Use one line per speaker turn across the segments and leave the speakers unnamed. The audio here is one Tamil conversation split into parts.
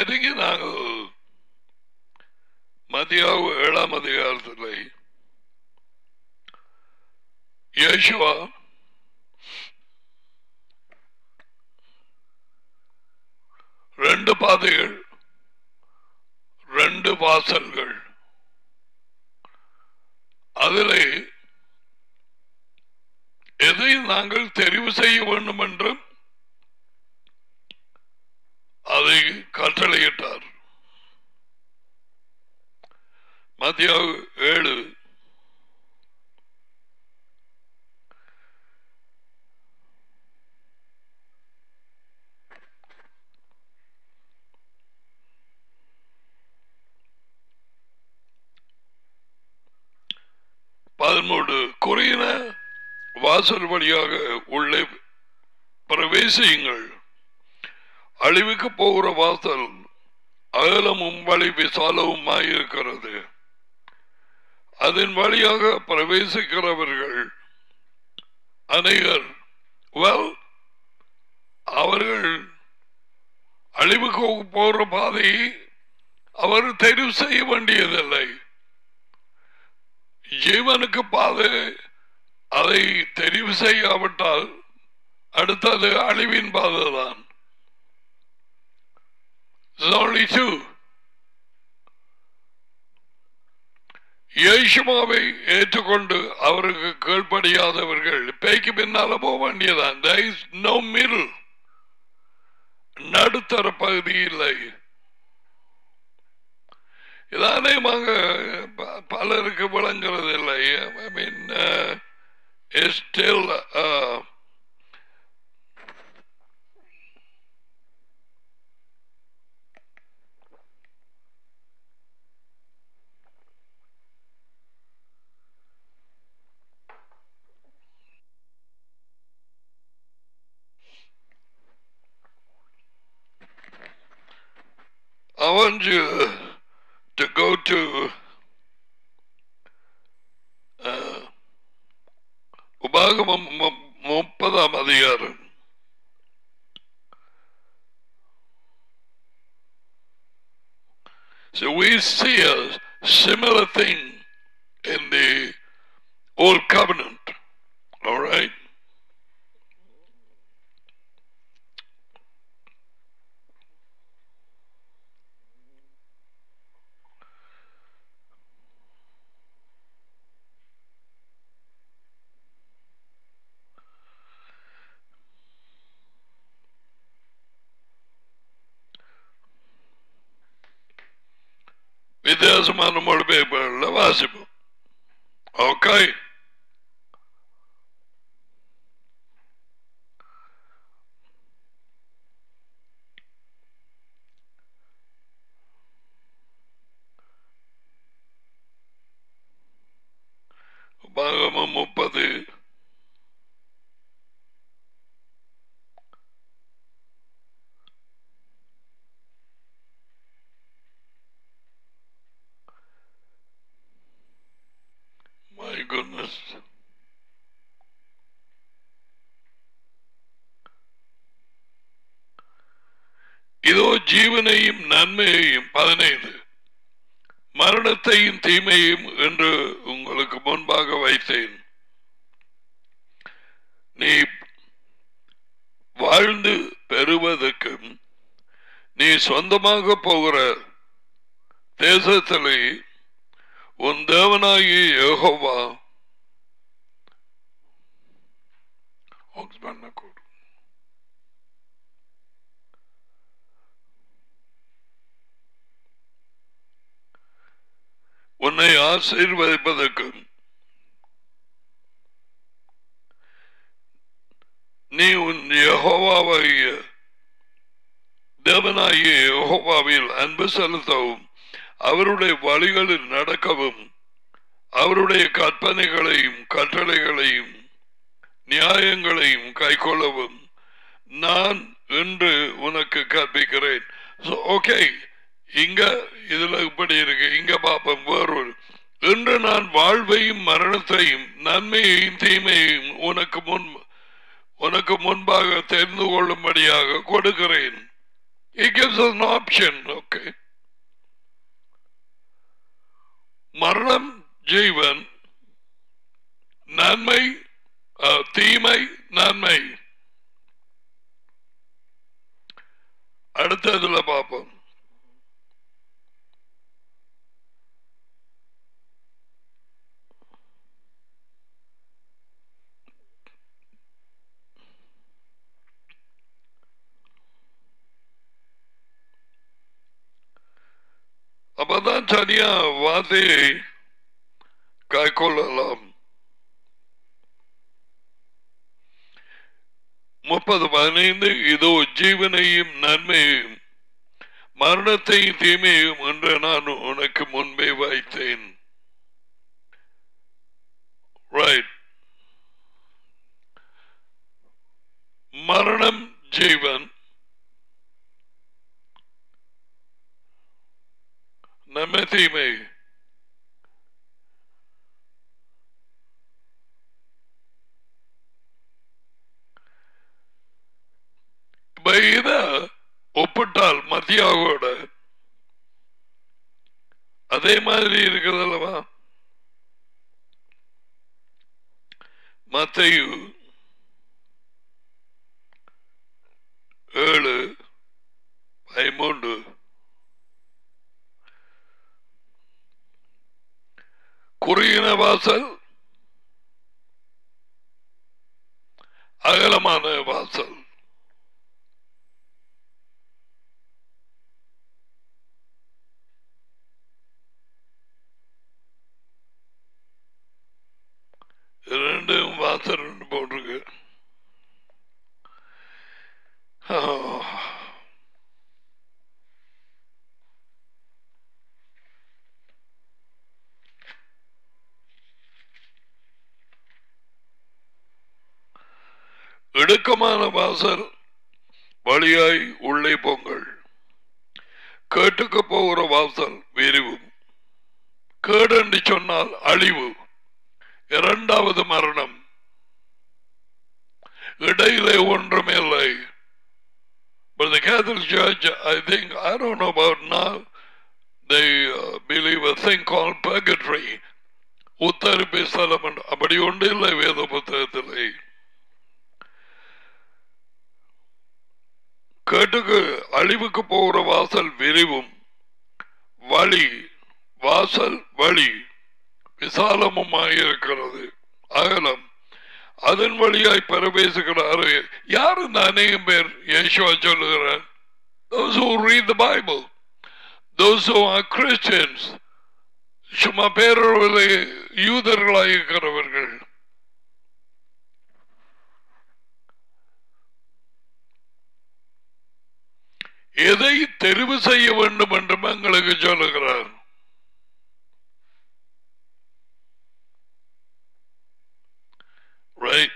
நேற்றுக்கு நாங்கள் மத்தியாவு ஏழாம் அதிகாரத்தில் யேசுவா ரெண்டு பாதைகள் ரெண்டு வாசல்கள் அதிலே எதை நாங்கள் தெரிவு செய்ய வேண்டும் என்றும் அதை கட்டளையிட்டார் மத்திய ஏழு பதிமூன்று குறையின வாசல் வழியாக உள்ளே பிரவேசியுங்கள் அழிவுக்கு போகிற வாசல் அகலமும் வழி விசாலவுமாயிருக்கிறது அதன் வழியாக பிரவேசிக்கிறவர்கள் அநேகர் வெல் அவர்கள் அழிவுக்கு போகிற பாதையை அவர் தெரிவு செய்ய வேண்டியதில்லை ஜீவனுக்கு பாதை அதை தெரிவு செய்யாவிட்டால் அடுத்தது அழிவின் பாதை தான் only two. இயேசுமாவை ஏற்றுக்கொண்டு அவருக்கு கீழ்ப்படியாதவர்கள் பேய்க்கு பின்னால போக வேண்டியதான் There is no middle. நடுத்தர பகுதி இல்லை இதானேமாக ப- பலருக்கு விளங்குறது இல்லை I mean still I want you to go to uh, உபாகமம் மு- முப்பதாம் அதிகாரம் So we see a similar thing in the Old Covenant. All right? வித்தியாசமான மொழிபெயர்ப்புகள்ல வாசிப்போம் ஓகே பாகமம் முப்பது My goodness. இதோ ஜீவனையும் நன்மையையும் பதினைந்து மரணத்தையும் தீமையும் என்று உங்களுக்கு முன்பாக வைத்தேன் நீ வாழ்ந்து பெறுவதற்கும் நீ சொந்தமாக போகிற தேசத்திலே உன் தேவனாகிய யெகோவா ஆக்ஸ்போர்ட் நகர். உன்னை ஆசீர்வதிப்பதற்கும் நீ உன் யெகோவாவாகிய தேவனாகிய யெகோவாவில் அன்பு செலுத்தவும் அவருடைய வழிகளில் நடக்கவும் அவருடைய கற்பனைகளையும் கட்டளைகளையும் நியாயங்களையும் கைக்கொள்ளவும் நான் இன்று உனக்கு கற்பிக்கிறேன் ஓகே இங்க இதுல இப்படி இருக்கு இங்க பாப்போம் வேறொரு இன்று நான் வாழ்வையும் மரணத்தையும் நன்மையையும் தீமையையும் உனக்கு முன் உனக்கு முன்பாக தெரிந்து கொள்ளும்படியாக கொடுக்கிறேன் He gives us an option of okay மரணம் ஜீவன் நன்மை அஹ், தீமை நன்மை அடுத்ததுல பார்ப்போம் அப்பதான் சரியா வார்த்தையை கைக்கொள்ளலாம் முப்பது பதினைந்து இதோ ஜீவனையும் நன்மையையும் மரணத்தையும் தீமையும் என்று நான் உனக்கு முன்பே வைத்தேன் ரைட் மரணம் ஜீவன் நன்மை தீமை இப்ப இத ஒப்பிட்டால் மத்தியாவோட அதே மாதிரி இருக்குது அல்லவா மத்தையு ஏழு பதிமூன்று குறுகின வாசல் அகலமான வாசல் ரெண்டும் வாசல் ரெண்டு போட்டிருக்கு ஆ. இடுக்கமான வாசல் வழியாய் உள்ளே போங்கள் கேட்டுக்கு போகிற வாசல் விரிவும் கேடு என்று சொன்னால் அழிவு இரண்டாவது மரணம் இடையிலே ஒன்றுமில்லை But the Catholic Church, I think, I don't know about now, they uh, believe a thing called purgatory. உத்தரிப்பு ஸ்தலம் என்று. அப்படி ஒன்று இல்லை வேத புத்தகத்திலே கேட்டுக்கு அழிவுக்கு போகிற வாசல் விரிவும் வழி வாசல் வழி விசாலமுமாயிருக்கிறது அகலம் அதன் வழியாய் பிரவேசுகிறாரு யார் இந்த அநேகம் பேர் யேசுவா சொல்லுகிறார் those who read the bible those who are christians சும்மா பேரளவிலே யூதர்களாயிருக்கிறவர்கள் எதை தெரிவு செய்ய வேண்டும் என்றும் எங்களுக்கு சொல்லுகிறார் Right?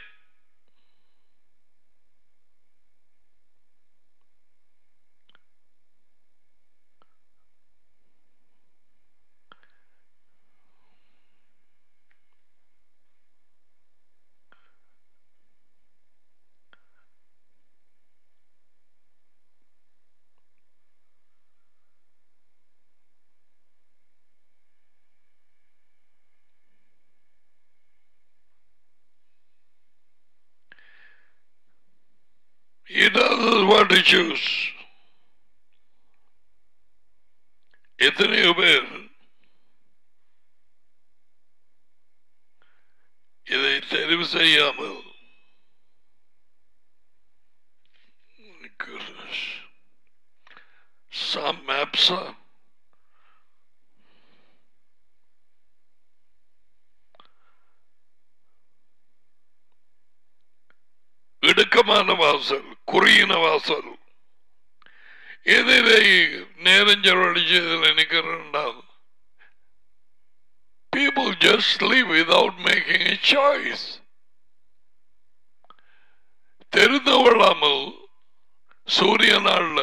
He doesn't want to choose. எத்தனையோ பேர் இதை தெரிவு செய்யாமல் Goodness. Some maps are இடுக்கமான வாசல் குறுகின வாசல் எதை நேரம் செலவழிச்சதில் நினைக்கிறேன் People just live without making a choice. தெரிந்து கொள்ளாமல் சூரிய நாள்ல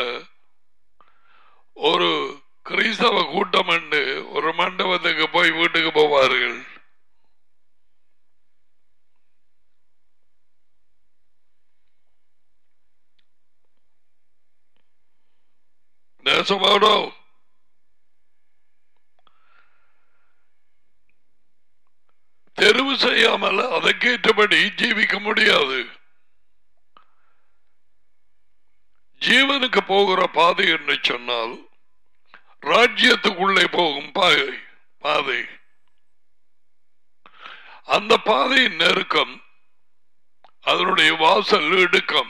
ஒரு கிறிஸ்தவ கூட்டம் உண்டு ஒரு மண்டபத்துக்கு போய் வீட்டுக்கு போவார்கள் That's about all. செய்யாமல் அதற்கேற்றபடி ஜீவிக்க முடியாது ஜீவனுக்கு போகிற பாதை என்று சொன்னால் ராஜ்யத்துக்குள்ளே போகும் பாதை பாதை அந்த பாதையின் நெருக்கம் அதனுடைய வாசல் இடுக்கம்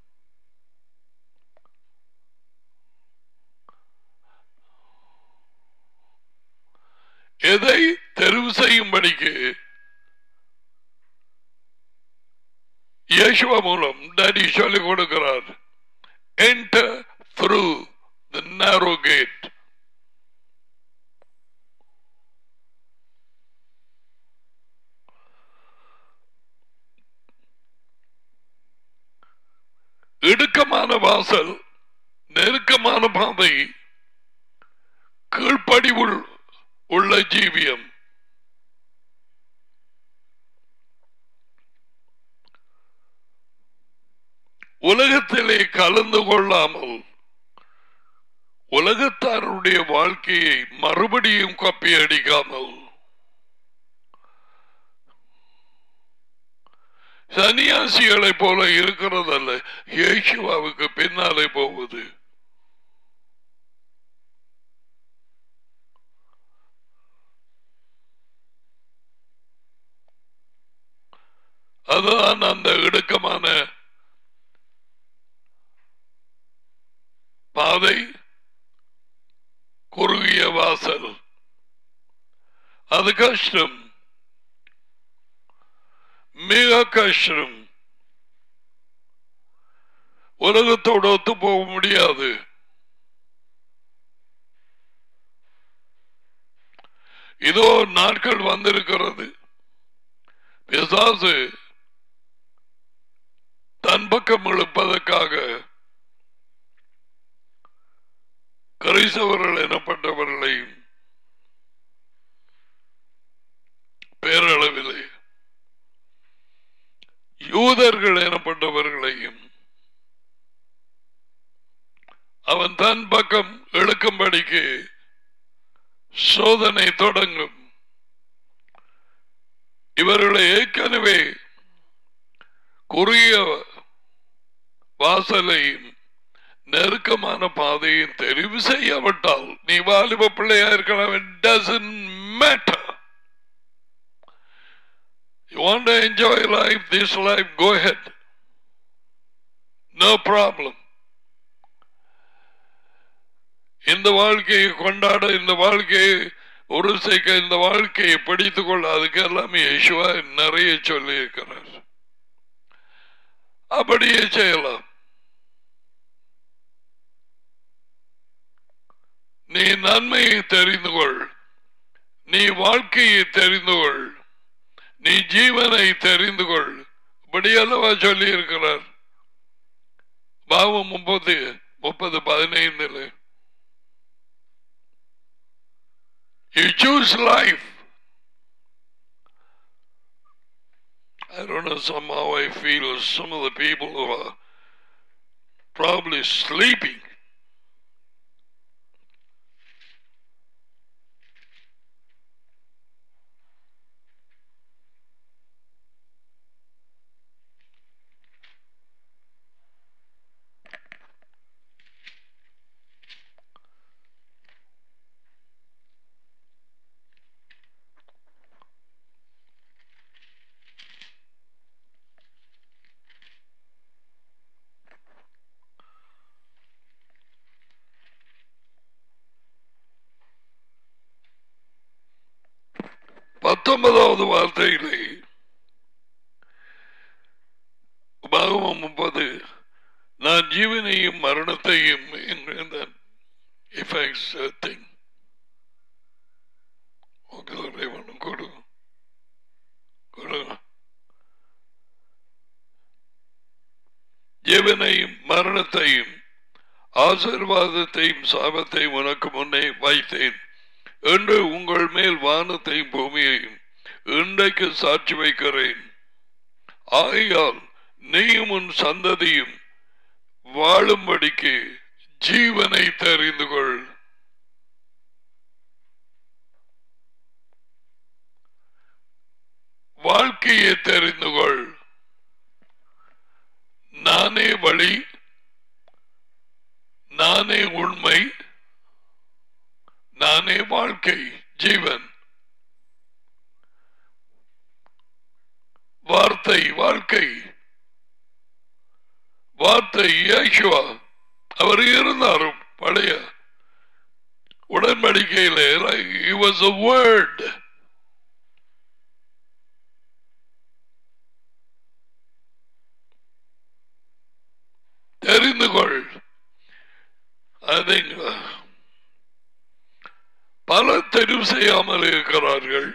எதை தெரிவு செய்யும்படிக்கு இயேசுவ மூலம் டாடி சொல்லிக் கொடுக்கிறார் enter through the narrow gate இடுக்கமான வாசல் நெருக்கமான பாதை கீழ்ப்படிவுள் உள்ள ஜீவியம் உலகத்திலே கலந்து கொள்ளாமல் உலகத்தாருடைய வாழ்க்கையை மறுபடியும் கப்பி அடிக்காமல் சன்னியாசிகளை போல இருக்கிறதல்ல இயேசுவாவுக்கு பின்னாலே போவது அதுதான் அந்த இடுக்கமான பாதை குறுகிய வாசல் அது கஷ்டம் மிக கஷ்டம் உலகத்தோடு ஒத்து போக முடியாது இதோ நாட்கள் வந்திருக்கிறது பிசாசு தன் பக்கம் இழுப்பதற்காக கிரைசவர்கள் எனப்பட்டவர்களையும் பேரளவிலே யூதர்கள் எனப்பட்டவர்களையும் அவன் தன் பக்கம் இழுக்கும்படிக்கு சோதனை தொடங்கும் இவர்களை ஏற்கனவே குறுகிய வாசலையும் நெருக்கமான பாதையும் தெரிவு செய்யப்பட்டால் நீ வாலிப பிள்ளையா இருக்கலாம் it doesn't matter you want to enjoy life this life go ahead no problem இந்த வாழ்க்கையை கொண்டாட இந்த வாழ்க்கையை ஒரு சேர்க்க இந்த வாழ்க்கையை பிடித்துக் கொள்ள அதுக்கு எல்லாமே யேசுவா நிறைய சொல்லி இருக்கிறார் அப்படியே செய்யலாம் நீ நன்மையை தெரிந்து கொள் நீ வாழ்க்கையை தெரிந்து கொள் நீ ஜீவனை தெரிந்து கொள் இப்படியல்லவா சொல்லி இருக்கிறார் பாவம் முப்பது முப்பது பதினைந்துல You choose life. I don't know, somehow I feel some of the people who are probably sleeping. பத்தொன்பதாவது வார்த்தையிலே பாகமம் முப்பது நான் ஜீவனையும் மரணத்தையும் என்கிற effects uh, thing. உங்களை ஒன்றும் கொடு கொடு ஜீவனையும் மரணத்தையும் ஆசீர்வாதத்தையும் சாபத்தையும் உனக்கு முன்னே வைத்தேன் என்று உங்கள் மேல் வானத்தையும் பூமியையும் இன்றைக்கு சாட்சி வைக்கிறேன் ஆகையால் நீயும் உன் சந்ததியும் வாழும்படிக்கு ஜீவனை தெரிந்து கொள் வாழ்க்கையை தெரிந்து கொள் நானே வழி நானே உண்மை நானே வாழ்க்கை ஜீவன் வார்த்தை வாழ்க்கை வார்த்தை இயேசுவா அவர் இருந்தார் பழைய உடன்படிக்கையில் he was a word தெரிந்து கொள் அதை பல தெரிவு செய்யாமல் இருக்கிறார்கள்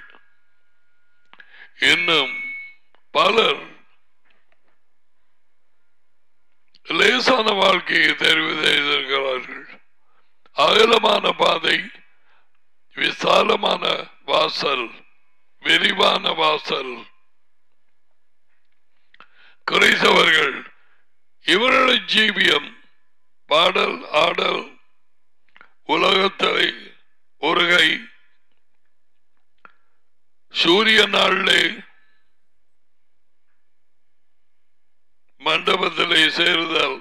இன்னும் பலர் லேசான வாழ்க்கையை தெரிவு செய்திருக்கிறார்கள் அகலமான பாதை விசாலமான வாசல் விரிவான வாசல் குறைசவர்கள் இவர்களது ஜீவியம் பாடல் ஆடல் உலகத்தை ஒரு கை சூரிய நாளிலே மண்டபத்திலே சேருதல்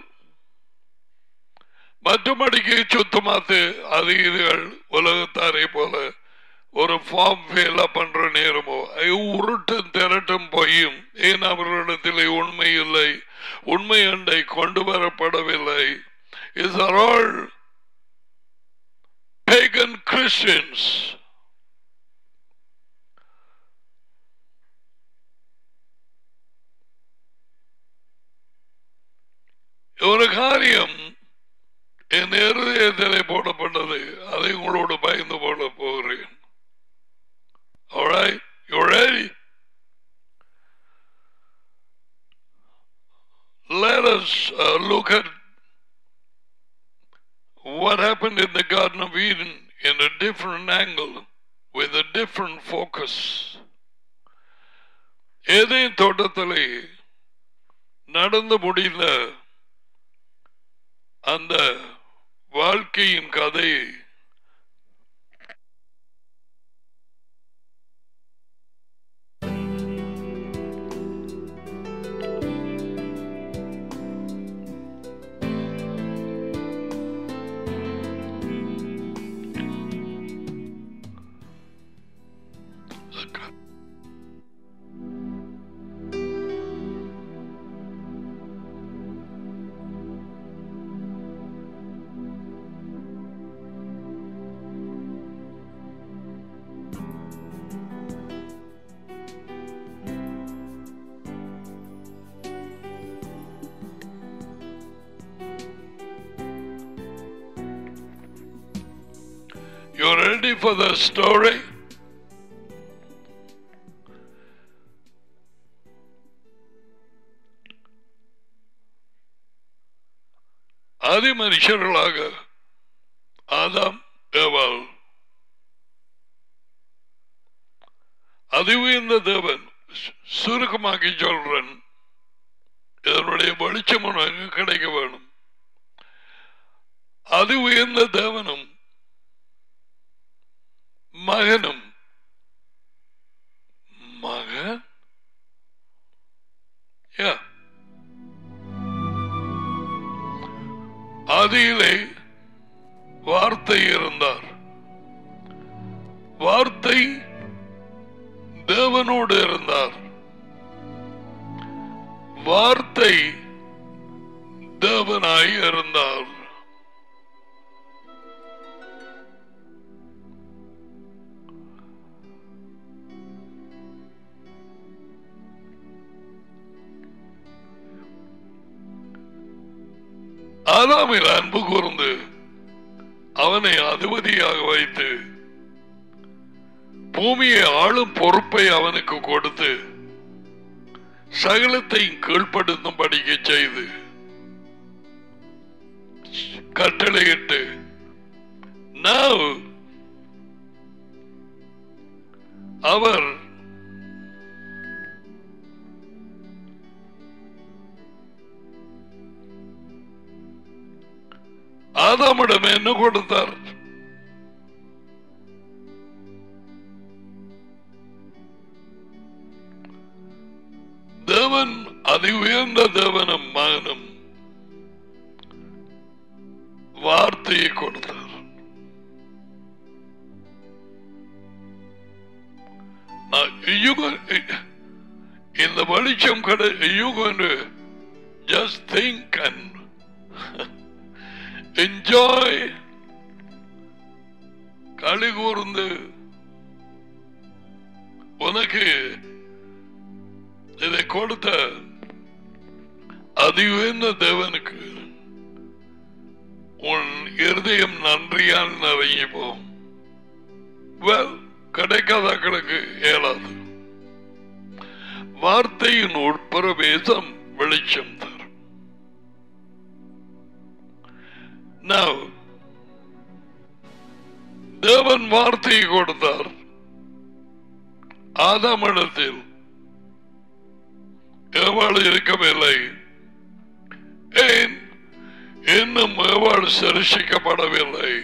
மற்றபடிக்கு சுத்தமாத்து அது இதுகள் உலகத்தாரை போல ஒரு ஃபார்ம் ஃபெயிலா பண்ற நேரமோ ஐயோ, உருட்டும் திரட்டும் பொய்யும் ஏன் அவர்களிடத்திலே உண்மை இல்லை உண்மை அண்டை கொண்டு வரப்படவில்லை is are all pagan Christians. ஒரு காரியம் என் இருதயத்திலே போடப்பட்டது அதை உங்களோடு பயந்து போட போகிறேன் Alright, you ready? Let us uh, look at what happened in the Garden of Eden in a different angle, with a different focus. ஏதேன் தோட்டத்திலே நடந்து முடிந்த அந்த வாழ்க்கையின் கதையை You ready for the story? ஆதி மனுஷர்களாக ஆதாம் ஏவாள் அது உயர்ந்த தேவன் சு- சுருக்கமாக்கி சொல்றேன் இதனுடைய வெளிச்சம் உனக்கு கிடைக்க வேணும் அது உயர்ந்த தேவனும் மகனும் மகன் Yeah. ஆதியிலே வார்த்தை இருந்தார் வார்த்தை தேவனோடு இருந்தார் வார்த்தை தேவனாய் இருந்தார் ஆதாமில் அன்பு கூர்ந்து அவனை அதிபதியாக வைத்து பூமியை ஆளும் பொறுப்பை அவனுக்கு கொடுத்து சகலத்தை கீழ்ப்படுத்தும்படிக்க செய்து கட்டளையிட்டு now அவர் ஆதாமிடம் என்ன கொடுத்தார் தேவன் அதி உயர்ந்த தேவனும் மகனும் வார்த்தையை கொடுத்தார் நான் you go- இந்த வெளிச்சம் கடை you going to just think and enjoy களி கூர்ந்து உனக்கு இதை கொடுத்த அதி உயர்ந்த தேவனுக்கு உன் இருதயம் நன்றியால் நிறைய போகும் வெல் கிடைக்காதாக்களுக்கு இயலாது வார்த்தையின் உட்பிரவேசம் வெளிச்சம் தரும் Now, தேவன் வார்த்தையை கொடுத்தார் ஆதாமிடத்தில் ஏவாள் இருக்கவில்லை ஏன் இன்னும் ஏவாள் சரிசிக்கப்படவில்லை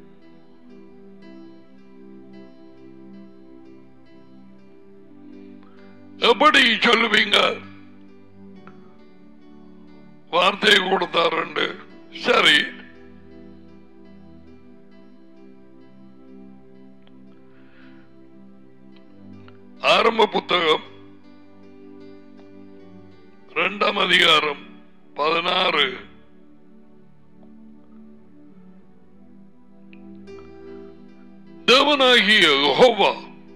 எப்படி சொல்லுவீங்க வார்த்தையை கொடுத்தாருண்டு சரி ஆரம்ப புத்தகம் இரண்டாம் அதிகாரம் பதினாறு தேவனாகிய யெகோவா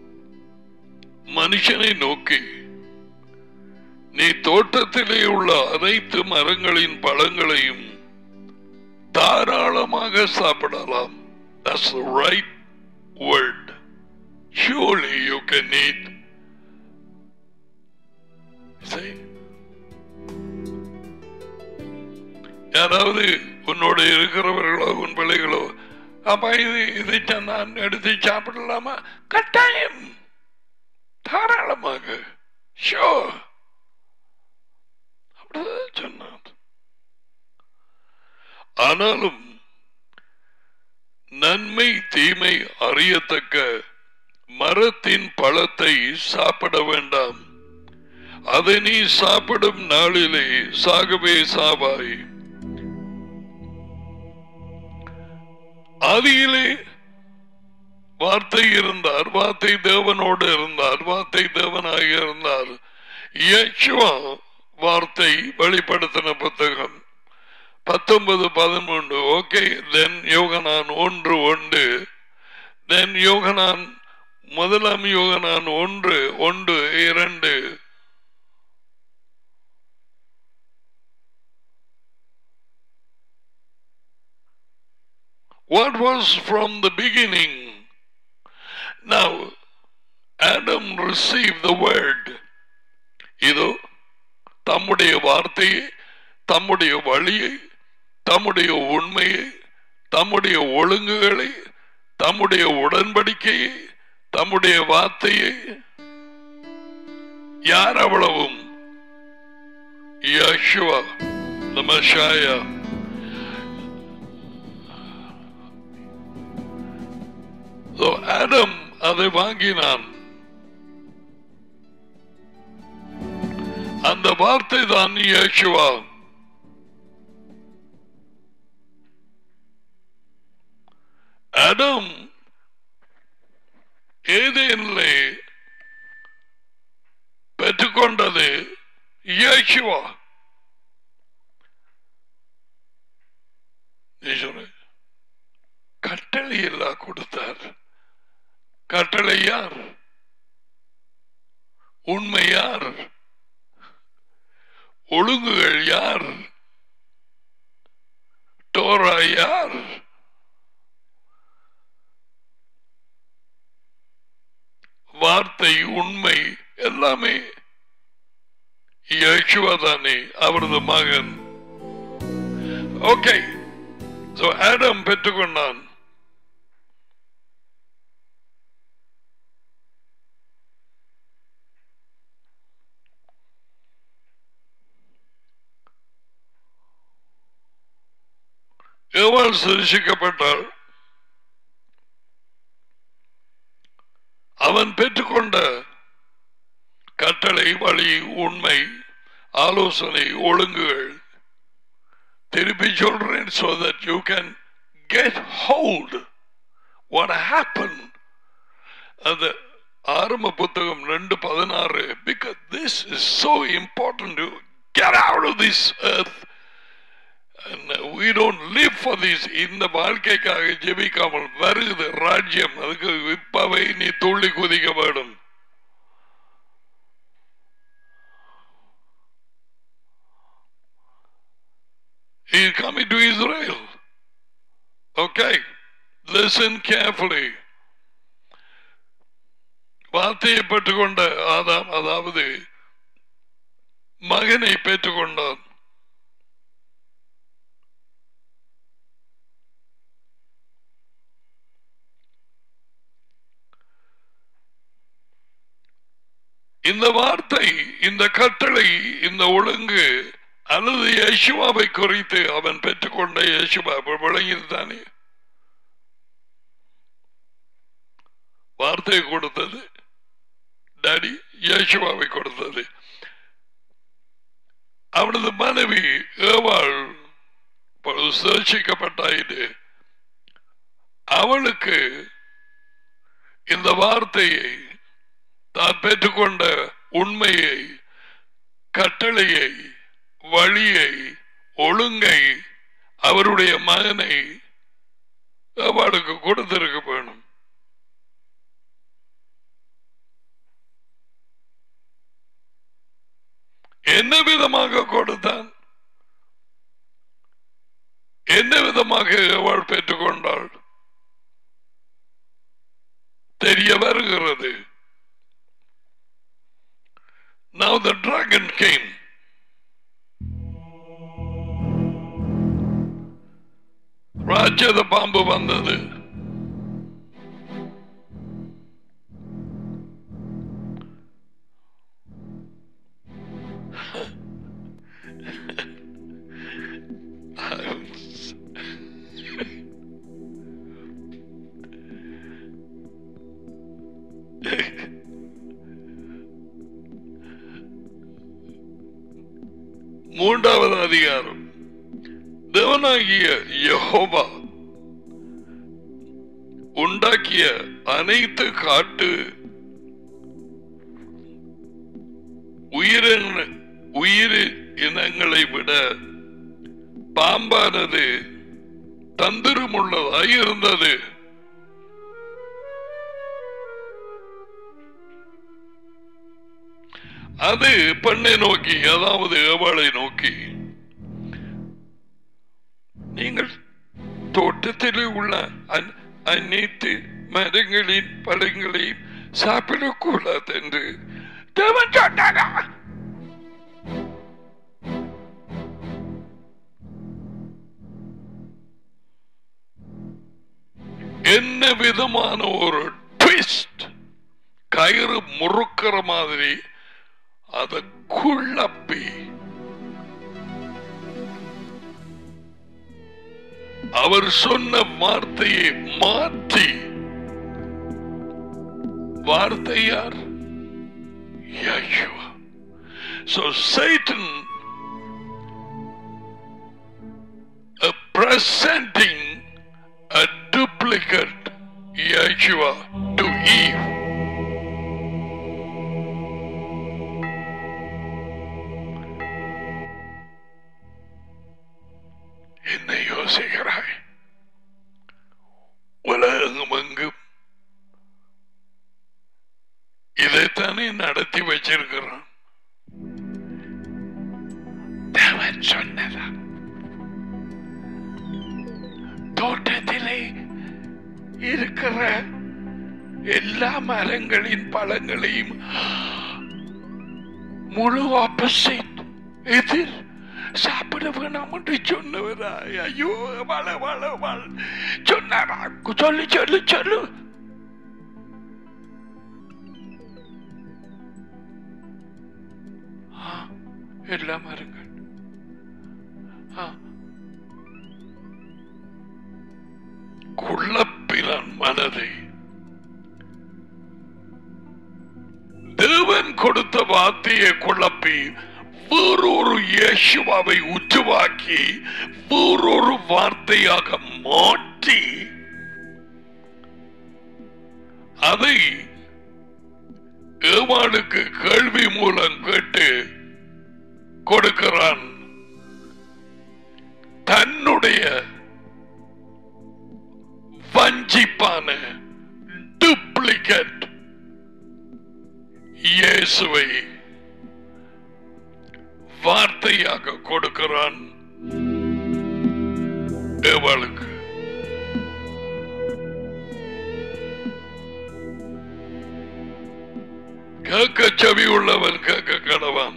மனுஷனை நோக்கி நீ தோட்டத்திலே உள்ள அனைத்து மரங்களின் பழங்களையும் தாராளமாக சாப்பிடலாம் That's the right word. Surely you can eat. See? யாராவது உன்னோட இருக்கிறவர்களோ உன் பிள்ளைகளோ அப்ப இது இதை நான் எடுத்து சாப்பிடலாமா கட்டாயம் தாராளமாக ஷோ அப்படிதான் சொன்னான் ஆனாலும் நன்மை தீமை அறியத்தக்க மரத்தின் பழத்தை சாப்பிட வேண்டாம் அதை நீ சாப்பிடும் நாளிலே சாகவே சாவாய் ஆதியிலே வார்த்தை இருந்தார் வார்த்தை தேவனோடு இருந்தார் வார்த்தை தேவனாக இருந்தார் யேசுவா வார்த்தை வெளிப்படுத்தின புத்தகம் பத்தொன்பது பதிமூன்று ஓகே தென் யோகனான் ஒன்று ஒன்று தென் யோகனான் முதலாம் யோகனான் ஒன்று ஒன்று இரண்டு What was from the beginning? Now, Adam received the word. இதோ தம்முடைய வார்த்தையை தம்முடைய வழியை தம்முடைய உண்மையை தம்முடைய ஒழுங்குகளை தம்முடைய உடன்படிக்கையை தம்முடைய வார்த்தையை யார் அவ்வளவும் Yeshua the Messiah. So Adam அதை வாங்கினான் அந்த வார்த்தை தான் இயேசுவா ஆடம் ஏதேனிலே பெற்றுக்கொண்டது இயேசுவா நீ சொல்லு கட்டளை எல்லாம் கொடுத்தார் கட்டளை யார் உண்மை யார் ஒழுங்குகள் யார் டோரா யார் வார்த்தை உண்மை எல்லாமே யேசுவதானே அவரது மகன் ஓகே சோ ஆடம் பெற்றுக்கொண்டான் எவ்வாறு சிருஷிக்கப்பட்டால் அவன் பெற்றுக்கொண்ட கட்டளை வழி உண்மை ஆலோசனை ஒழுங்குகள் திருப்பி சொல்றேன் so that you can get hold what happened அந்த ஆரம்ப புத்தகம் ரெண்டு பதினாறு because this is so important to get out of this earth and we don't live for this இந்த வாழ்க்கைக்காக ஜெபிக்காமல் வருகிறது ராஜ்யம் அதுக்கு இப்பவை நீ துள்ளி குதிக்க வேண்டும் He is coming to Israel. Okay, listen carefully. வார்த்தையை பெற்றுக்கொண்ட ஆதாம் அதாவது மகனை பெற்றுக்கொண்டான் இந்த வார்த்தை இந்த கட்டளை இந்த ஒழுங்கு அல்லது யேசுவாவை குறித்து அவன் பெற்றுக்கொண்ட யேசுவா விளங்கியது தானே வார்த்தையை கொடுத்தது டாடி யேசுவாவை கொடுத்தது அவனது மனைவி ஏவாள் இப்பொழுது சேர்ச்சிக்கப்பட்டாயிட்டு அவளுக்கு இந்த வார்த்தையை தான் பெற்றுக்கொண்ட உண்மையை கட்டளையை வழியை ஒழுங்கை அவருடைய மகனை அவளுக்கு கொடுத்திருக்க வேணும் என்ன விதமாக கொடுத்தான் என்ன விதமாக அவள் பெற்றுக்கொண்டாள் தெரிய வருகிறது Now the dragon came. ராட்சத பாம்பு வந்தது மூன்றாவது அதிகாரம் தேவனாகிய யெகோவா உண்டாக்கிய அனைத்து காட்டு உயிரின உயிர் இனங்களை விட பாம்பானது தந்திரமுள்ளதாய் இருந்தது அது பெண்ணை நோக்கி அதாவது ஏவாளை நோக்கி நீங்கள் தோட்டத்தில் உள்ள அன்- அனைத்து மரங்களின் பழங்களையும் சாப்பிடக்கூடாது என்று தேவன் சொன்னாரா என்ன விதமான ஒரு ட்விஸ்ட் கயிறு முறுக்கிற மாதிரி அதை குழப்பி அவர் சொன்ன வார்த்தையை மாற்றி வார்த்தை யார் Yeshua. So Satan uh, presenting a duplicate Yeshua to Eve. என்ன யோசிக்கிறாய் உலகம் எங்கும் இதைத்தானே நடத்தி வச்சிருக்கிறான் தேவன் சொன்னதா தோட்டத்திலே இருக்கிற எல்லா மரங்களின் பழங்களையும் முழு ஆப்போசிட் எதிர் சாப்பிட வேணாம் என்று சொன்னவரா ஐயோ வள வள வள சொன்னாரா சொல்லு சொல்லு சொல்லு ஆ, எல்லா மரங்கள் ஆ. குழப்பினான் மனதை தேவன் கொடுத்த வார்த்தையை குழப்பி வேறொரு இயேசுவாவை உற்றுவாக்கி வேறொரு வார்த்தையாக மாற்றி அதை ஏவாளுக்கு கேள்வி மூலம் கேட்டு கொடுக்கிறான் தன்னுடைய வஞ்சிப்பான டூப்ளிகேட் இயேசுவை வார்த்தையாக கொடுக்கிறான் ஏவாளுக்கு கேட்க செவி உள்ளவன் கேட்க கடவான்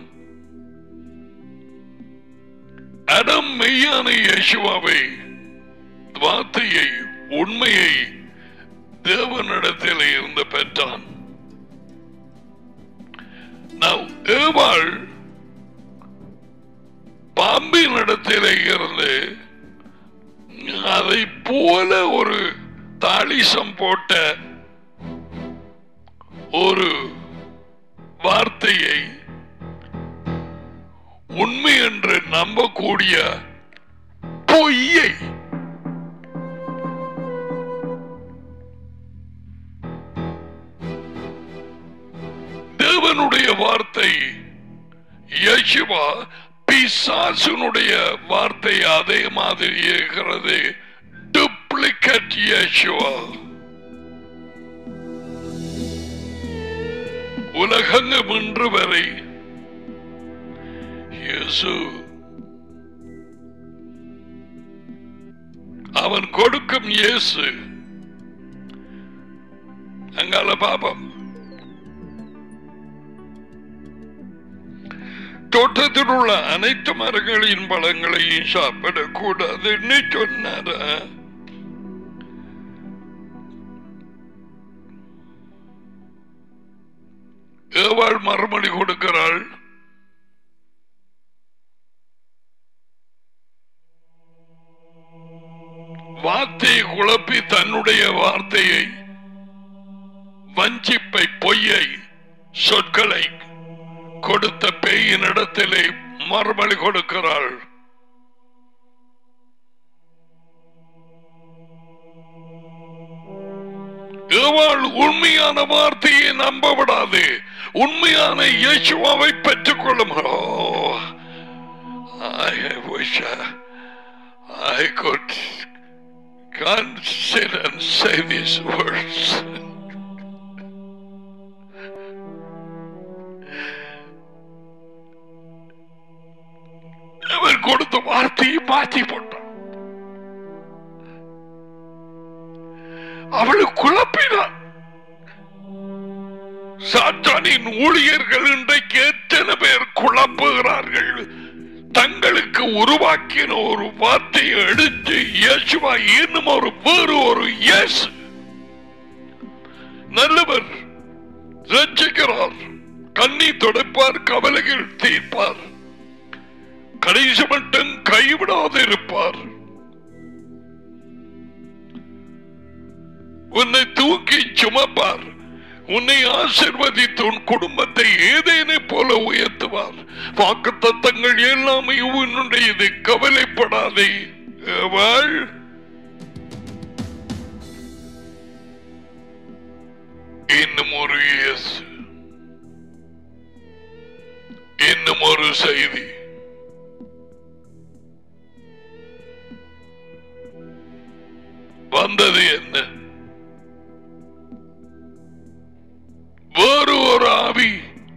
அடம் மெய்யான இயேசுவாவை வார்த்தையை உண்மையை தேவனிடத்தில் இருந்து பெற்றான் Now, ஏவாள் பாம்பின் இடத்திலே இருந்து அதை போல ஒரு தாளிசம் போட்ட ஒரு வார்த்தையை உண்மை என்று நம்பக்கூடிய பொய்யை தேவனுடைய வார்த்தை யேசுவா பிசாசுனுடைய வார்த்தை அதே மாதிரி இருக்கிறது டூப்ளிகேட் யேசுவா உலகங்கம் இன்று வரை இயேசு அவன் கொடுக்கும் இயேசு அங்கால பாபம் தோட்டத்தில் உள்ள அனைத்து மரங்களின் பழங்களையும் சாப்பிடக்கூடாதுன்னு சொன்னார ஏவாள் மறுமொழி கொடுக்கிறாள் வார்த்தையை குழப்பி தன்னுடைய வார்த்தையை வஞ்சிப்பை பொய்யை சொற்களை கொடுத்த பேயின் இடத்திலே மறுமொழி கொடுக்கிறாள் ஏவாள் உண்மையான வார்த்தையை நம்ப விடாது உண்மையான இயேசுவாவை பெற்றுக் கொள்ளும் Oh, I wish I, I could can't sit and say these words. அவர் கொடுத்த வார்த்தையை மாற்றி போட்டான் அவளை குழப்பினான் சாத்தானின் ஊழியர்கள் இன்றைக்கு எத்தனை பேர் குழப்புகிறார்கள் தங்களுக்கு உருவாக்கின ஒரு வார்த்தையை எடுத்து இயேசுவா இன்னும் ஒரு வேறு ஒரு இயேசு நல்லவர் ரட்சிக்கிறார் கண்ணி துடைப்பார் கவலைகள் தீர்ப்பார் கடைசி மட்டும் கைவிடாது இருப்பார் உன்னை தூக்கி சுமப்பார் உன்னை ஆசிர்வதித்து உன் குடும்பத்தை ஏதேனை போல உயர்த்துவார் வாக்கு தத்தங்கள் எல்லாமே உன்னுடையது கவலைப்படாதே அவள் இன்னும் ஒரு இயேசு இன்னும் ஒரு செய்தி வந்தது என்ன வேறு ஒரு ஆவி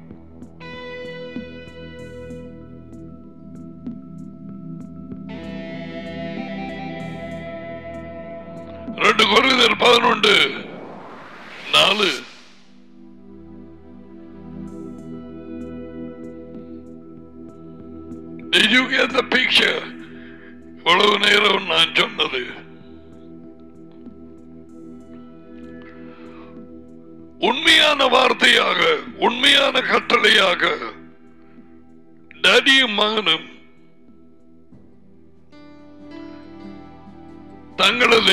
ரெண்டு குறைதல் பதினொன்று நாலு Did you get the picture? இவ்வளவு நேரம் நான் சொன்னது உண்மையான வார்த்தையாக உண்மையான கட்டளையாக டடியும் மகனும் தங்களது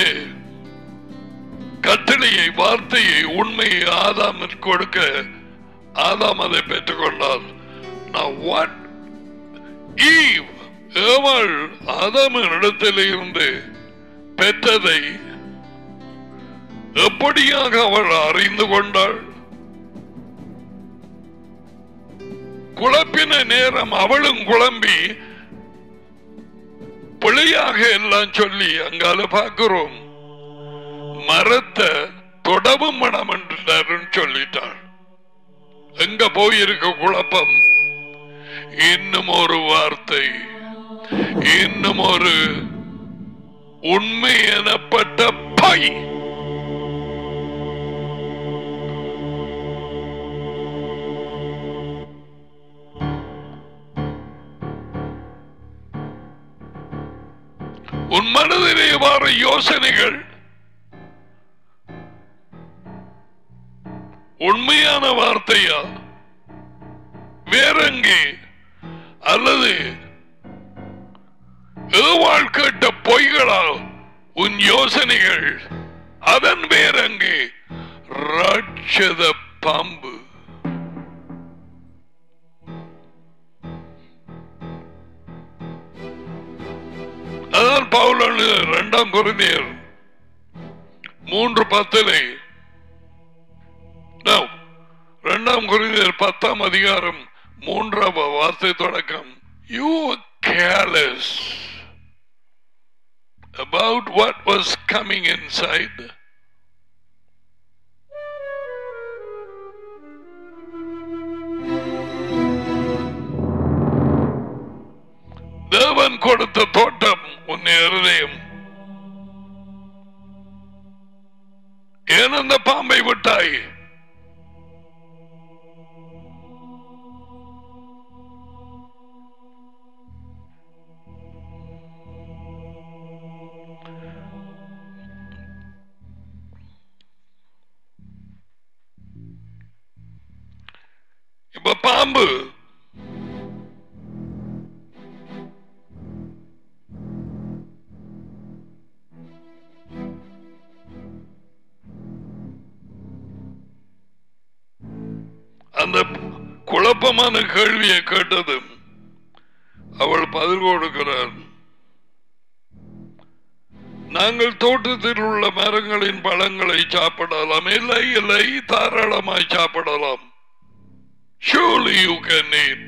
கட்டளையை வார்த்தையை உண்மையை ஆதாமிற்கு கொடுக்க ஆதாம் அதை பெற்றுக்கொண்டார் Now what ஈவ் ஏவள் ஆதாமினிடத்தில் இருந்து பெற்றதை எப்படியாக அவள் அறிந்து கொண்டாள் குழப்பின நேரம் அவளும் குழம்பி பிழையாக எல்லாம் சொல்லி அங்கால பார்க்கிறோம் மரத்தை தொடவும் மனம் என்று சொல்லிட்டாள் எங்க போயிருக்க குழப்பம் இன்னும் ஒரு வார்த்தை இன்னும் ஒரு உண்மை எனப்பட்ட பை உன் மனதிலே வார யோசனைகள் உண்மையான வார்த்தையா வேறெங்கே அல்லது ஏவாள் கேட்ட பொய்களா உன் யோசனைகள் அதன் வேறெங்கே ராட்சத பாம்பு அதான் பவுல் இரண்டாம் குருந்தியர் மூன்று பத்திலே No. இரண்டாம் குருந்தியர் பத்தாம் அதிகாரம் மூன்றாம் வார்த்தை தொடக்கம் you careless about what was coming inside தேவன் கொடுத்த தோட்டம் உன் இருதயம் ஏன் அந்த பாம்பை விட்டாய் இப்ப பாம்பு அந்த குழப்பமான கேள்வியை கேட்டதும் அவள் பதில் கொடுக்கிறார் நாங்கள் தோட்டத்தில் உள்ள மரங்களின் பழங்களை சாப்பிடலாம் இல்லை இல்லை தாராளமாய் சாப்பிடலாம் surely you can eat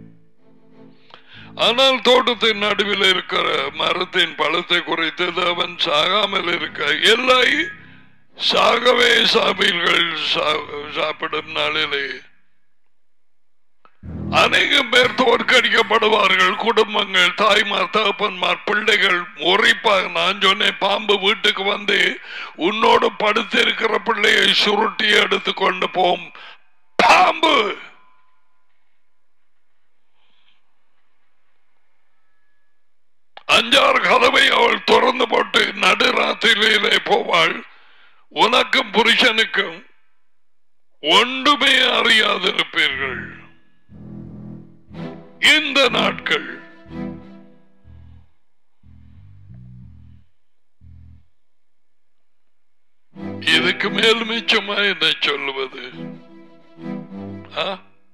ஆனால் தோட்டத்தின் நடுவில் இருக்கிற மரத்தின் பழத்தை குறித்து தேவன் சாகாமல் இருக்க இல்லை சாகவே சாபீர்கள் சாப்பிடும் நாளிலே அநேகம் பேர் தோற்கடிக்கப்படுவார்கள் குடும்பங்கள் தாய்மார் தகப்பன்மார் பிள்ளைகள் முறைப்பாக நான் சொன்னேன் பாம்பு வீட்டுக்கு வந்து உன்னோடு படுத்திருக்கிற பிள்ளையை சுருட்டி எடுத்து கொண்டு போம் பாம்பு அஞ்சாறு கதவை அவள் திறந்து போட்டு நடுராத்திரியிலே போவாள் உனக்கும் புருஷனுக்கும் ஒன்றுமே அறியாதிருப்பீர்கள் இந்த நாட்கள் இதுக்கு மேல் மிச்சமா என்ன சொல்லுவது ஆ?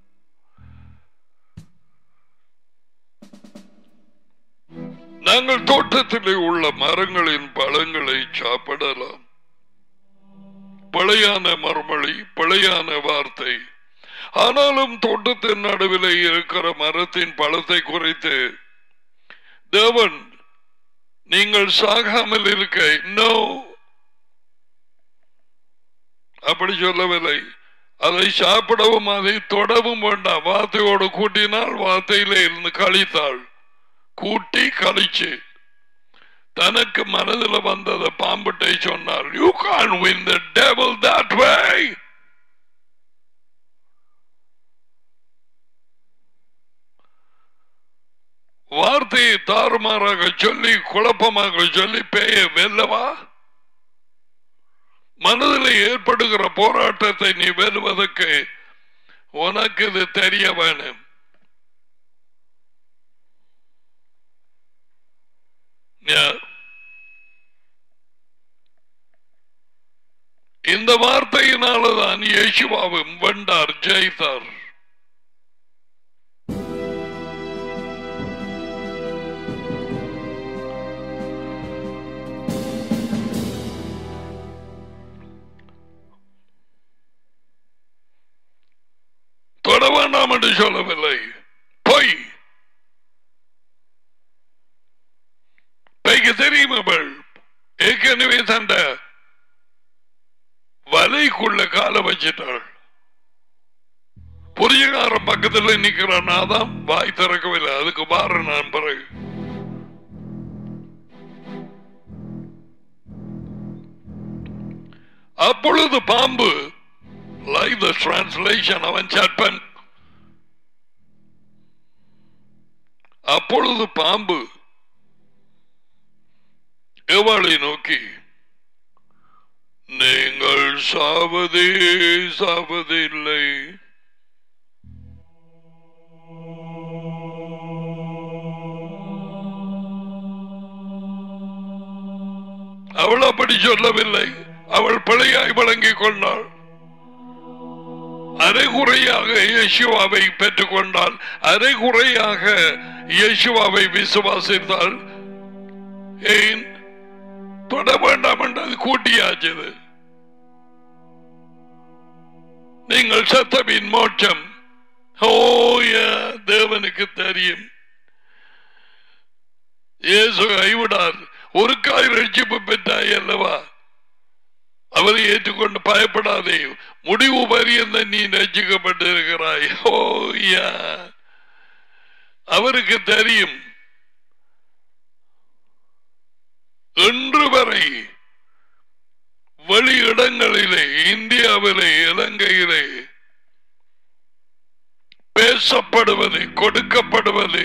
நாங்கள் தோட்டத்திலே உள்ள மரங்களின் பழங்களை சாப்பிடலாம் பிழையான மறுமொழி பிழையான வார்த்தை ஆனாலும் தோட்டத்தின் நடுவிலே இருக்கிற மரத்தின் பழத்தை குறித்து தேவன் நீங்கள் சாகாமல் இருக்க நோ அப்படி சொல்லவில்லை அதை சாப்பிடவும் அதை தொடவும் வேண்டாம் வார்த்தையோடு கூட்டினால் வார்த்தையிலே இருந்து கழித்தாள் கூட்டி கழிச்சு தனக்கு மனதில் வந்ததை பாம்பிட்டை சொன்னார் you can win the table that way வார்த்தையை தாறுமாறாக சொல்லி குழப்பமாக சொல்லி பேய வெல்லவா மனதில் ஏற்படுகிற போராட்டத்தை நீ வெல்வதற்கு உனக்கு இது தெரிய வேணும் Yeah. இந்த வார்த்தையினாலதான் இயேசுவாவும் வென்றார் ஜெயித்தார் என்று சொல்லவில்லை பொய் பைக்கு தெரியும் அவள் ஏற்கனவே தண்ட வலைக்குள்ள கால வச்சிட்டாள் புரியகாரம் பக்கத்துல நிக்கிறான் தான் வாய் திறக்கவில்லை அதுக்கு பாரு நான் பிறகு அப்பொழுது பாம்பு லைவ் த டிரான்ஸ்லேஷன் அவன் சட்பன் அப்பொழுது பாம்பு எவளை நோக்கி நீங்கள் சாவதே சாவதில்லை அவள் அப்படி சொல்லவில்லை அவள் பிழையாய் வழங்கிக் கொண்டாள் அரைகுறையாக இயேசுவாவை பெற்றுக் கொண்டால் அரைகுறையாக இயேசுவாவை விசுவாசித்தால் ஏன் தொட வேண்டாம் என்று அது கூட்டியாச்சது நீங்கள் சத்தமின் மோட்சம் ஓய தேவனுக்கு தெரியும் இயேசு கைவிடார் ஒரு காய் ரட்சிப்பு பெற்றாய் அல்லவா அவரை ஏற்றுக்கொண்டு பயப்படாதே முடிவு பரியந்த நீ ரட்சிக்கப்பட்டிருக்கிறாய் ஓயா அவருக்கு தெரியும் இன்று வரை வெளி இடங்களிலே இந்தியாவிலே இலங்கையிலே பேசப்படுவது கொடுக்கப்படுவது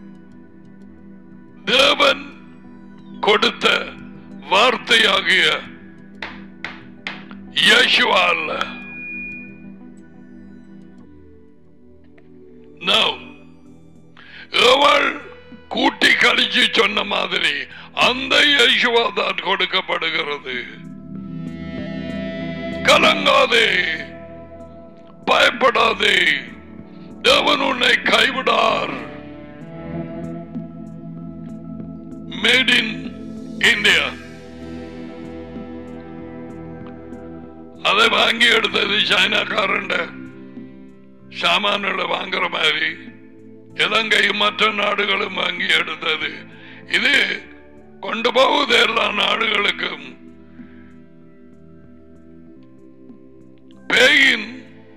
தேவன் கொடுத்த வார்த்தையாகிய இயேசுவா அல்ல No. அவள் கூட்டி கழிச்சு சொன்ன மாதிரி அந்த இயேசுவா தான் கொடுக்கப்படுகிறது கலங்காதே பயப்படாதே தேவன் உன்னை கைவிடார் மேட் இன் இந்தியா அதை வாங்கி எடுத்தது சைனாக்காரண்ட சாமான்களை வாங்குற மாதிரி இலங்கையும் மற்ற நாடுகளும் வாங்கி எடுத்தது இது கொண்டு போகுது எல்லா நாடுகளுக்கும் பேயின்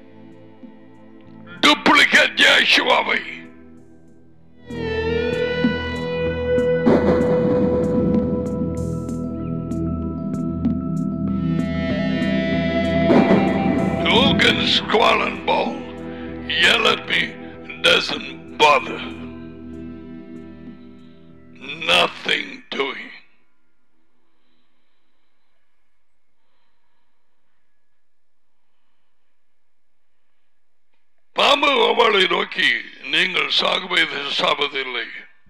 டூப்ளிகேட் ஜேஷுவாவை Who can squall and bawl, yell at me, doesn't bother. Nothing doing. பாம்பு அவளை நோக்கி நீங்கள் சாகுவது சாவதில்லை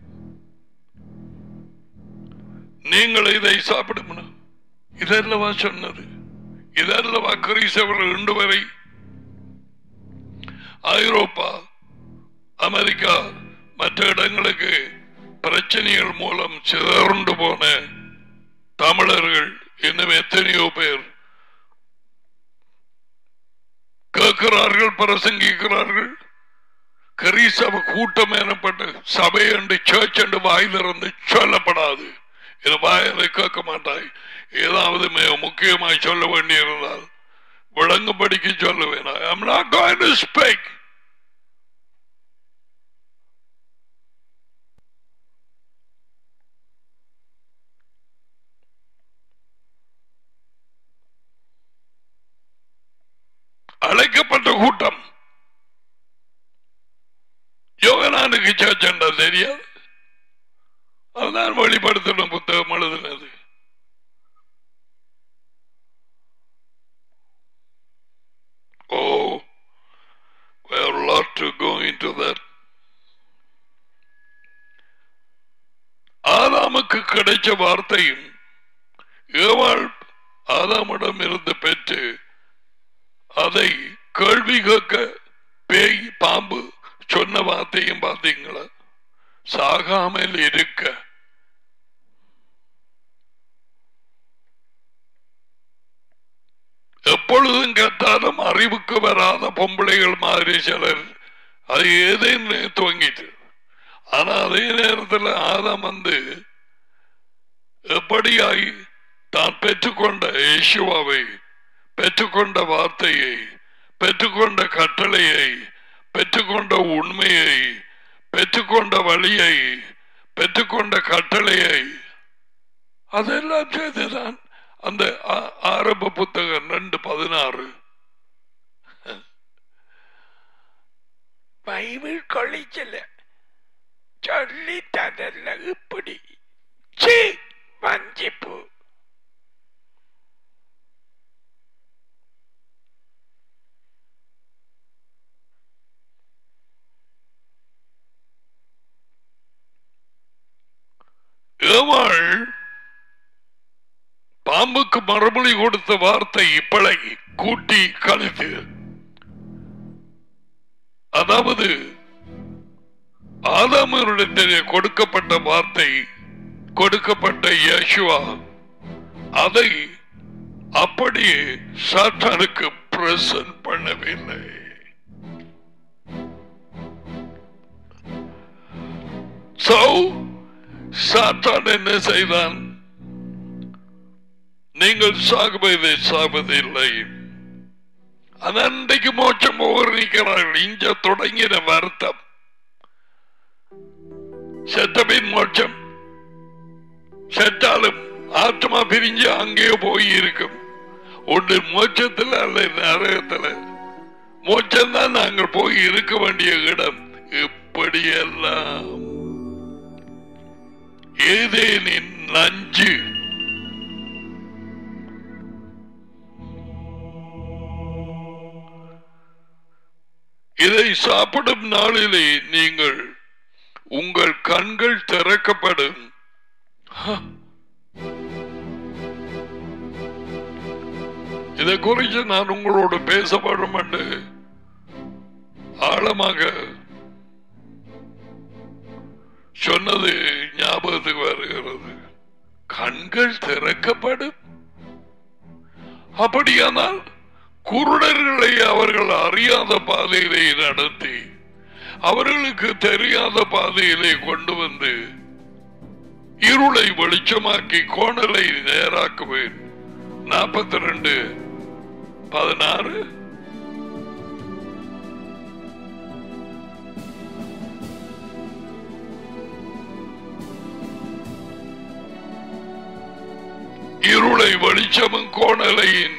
நீங்கள் இதை சாப்பிடும் இதல்லவா சொன்னது இதல்லவா கிறிஸ்தவர்கள் இன்று வரை ஐரோப்பா அமெரிக்கா மற்ற இடங்களுக்கு பிரச்சனைகள் மூலம் சிதறண்டு போன தமிழர்கள் இன்னும் எத்தனையோ பேர் கேட்கிறார்கள் பிரசங்கிக்கிறார்கள் கிறிஸ்தவ கூட்டம் எனப்பட்ட சபை என்று சர்ச் என்று வாயிலிருந்து சொல்லப்படாது இது வாயில கேட்க மாட்டாய் ஏதாவது மிக முக்கியமாய் சொல்ல வேண்டியிருந்தால் விளங்கும்படிக்கு சொல்லுவேன் I am not going to speak. அழைக்கப்பட்ட கூட்டம் யோகனானுக்கு சர்ச்சண்டா தெரியாது அதுதான் வெளிப்படுத்தணும் புத்தகம் எழுதுனது Oh, we have a lot to go into that. ஆதாமுக்கு கிடைச்ச வார்த்தையும் ஏவாள் ஆதாமிடம் இருந்து பெற்று அதை கேள்வி கேட்க பேய் பாம்பு சொன்ன வார்த்தையும் பார்த்தீங்களா சாகாமல் இருக்க எப்பொழுதும் கேட்டாலும் அறிவுக்கு வராத பொம்பளைகள் மாதிரி சிலர் அது ஏதேன்னு துவங்கிட்டு ஆனா அதே நேரத்தில் ஆதாம் வந்து எப்படியாய் தான் பெற்றுக்கொண்ட இயேசுவாவை பெற்றுக்கொண்ட வார்த்தையை பெற்றுக்கொண்ட கட்டளையை பெற்றுக்கொண்ட உண்மையை பெற்றுக்கொண்ட வழியை பெற்றுக்கொண்ட கட்டளையை அதெல்லாம் செய்துதான் அந்த ஆ- ஆரம்ப புத்தகம் ரெண்டு பதினாறு
பைபிள் கொள்ளிச்சல சொல்லி தரல இப்படி சீ வஞ்சிப்பு
ஏவாள் பாம்புக்கு மறுமொழி கொடுத்த வார்த்தை இப்பளை கூட்டி கழித்து அதாவது ஆதாமரிடத்திலே கொடுக்கப்பட்ட வார்த்தை கொடுக்கப்பட்ட யேசுவா அதை அப்படியே சாத்தானுக்கு பிரசன்ட் பண்ணவில்லை So, சாத்தான் என்ன செய்தான் நீங்கள் சாகுவதை சாவதில்லை அன்றைக்கு மோட்சம் போகிறார்கள் இங்க தொடங்கின வருத்தம் செத்தபின் மோட்சம் செத்தாலும் ஆத்மா பிரிஞ்சு அங்கேயே போய் இருக்கும் ஒன்று மோட்சத்தில் அல்ல நரகத்தில் மோட்சம் தான் நாங்கள் போய் இருக்க வேண்டிய இடம் இப்படியெல்லாம் ஏதேனின் நஞ்சு இதை சாப்பிடும் நாளிலே நீங்கள் உங்கள் கண்கள் திறக்கப்படும் ஹ. இதை குறித்து நான் உங்களோடு பேசப்படும் என்று ஆழமாக சொன்னது ஞாபகத்துக்கு வருகிறது கண்கள் திறக்கப்படும் அப்படியானால் குருடர்களை அவர்கள் அறியாத பாதையிலே நடத்தி அவர்களுக்கு தெரியாத பாதையிலே கொண்டு வந்து இருளை வெளிச்சமாக்கி கோணலை நேராக்குவேன் நாற்பத்தி ரெண்டு பதினாறு இருளை வெளிச்சமும் கோணலையின்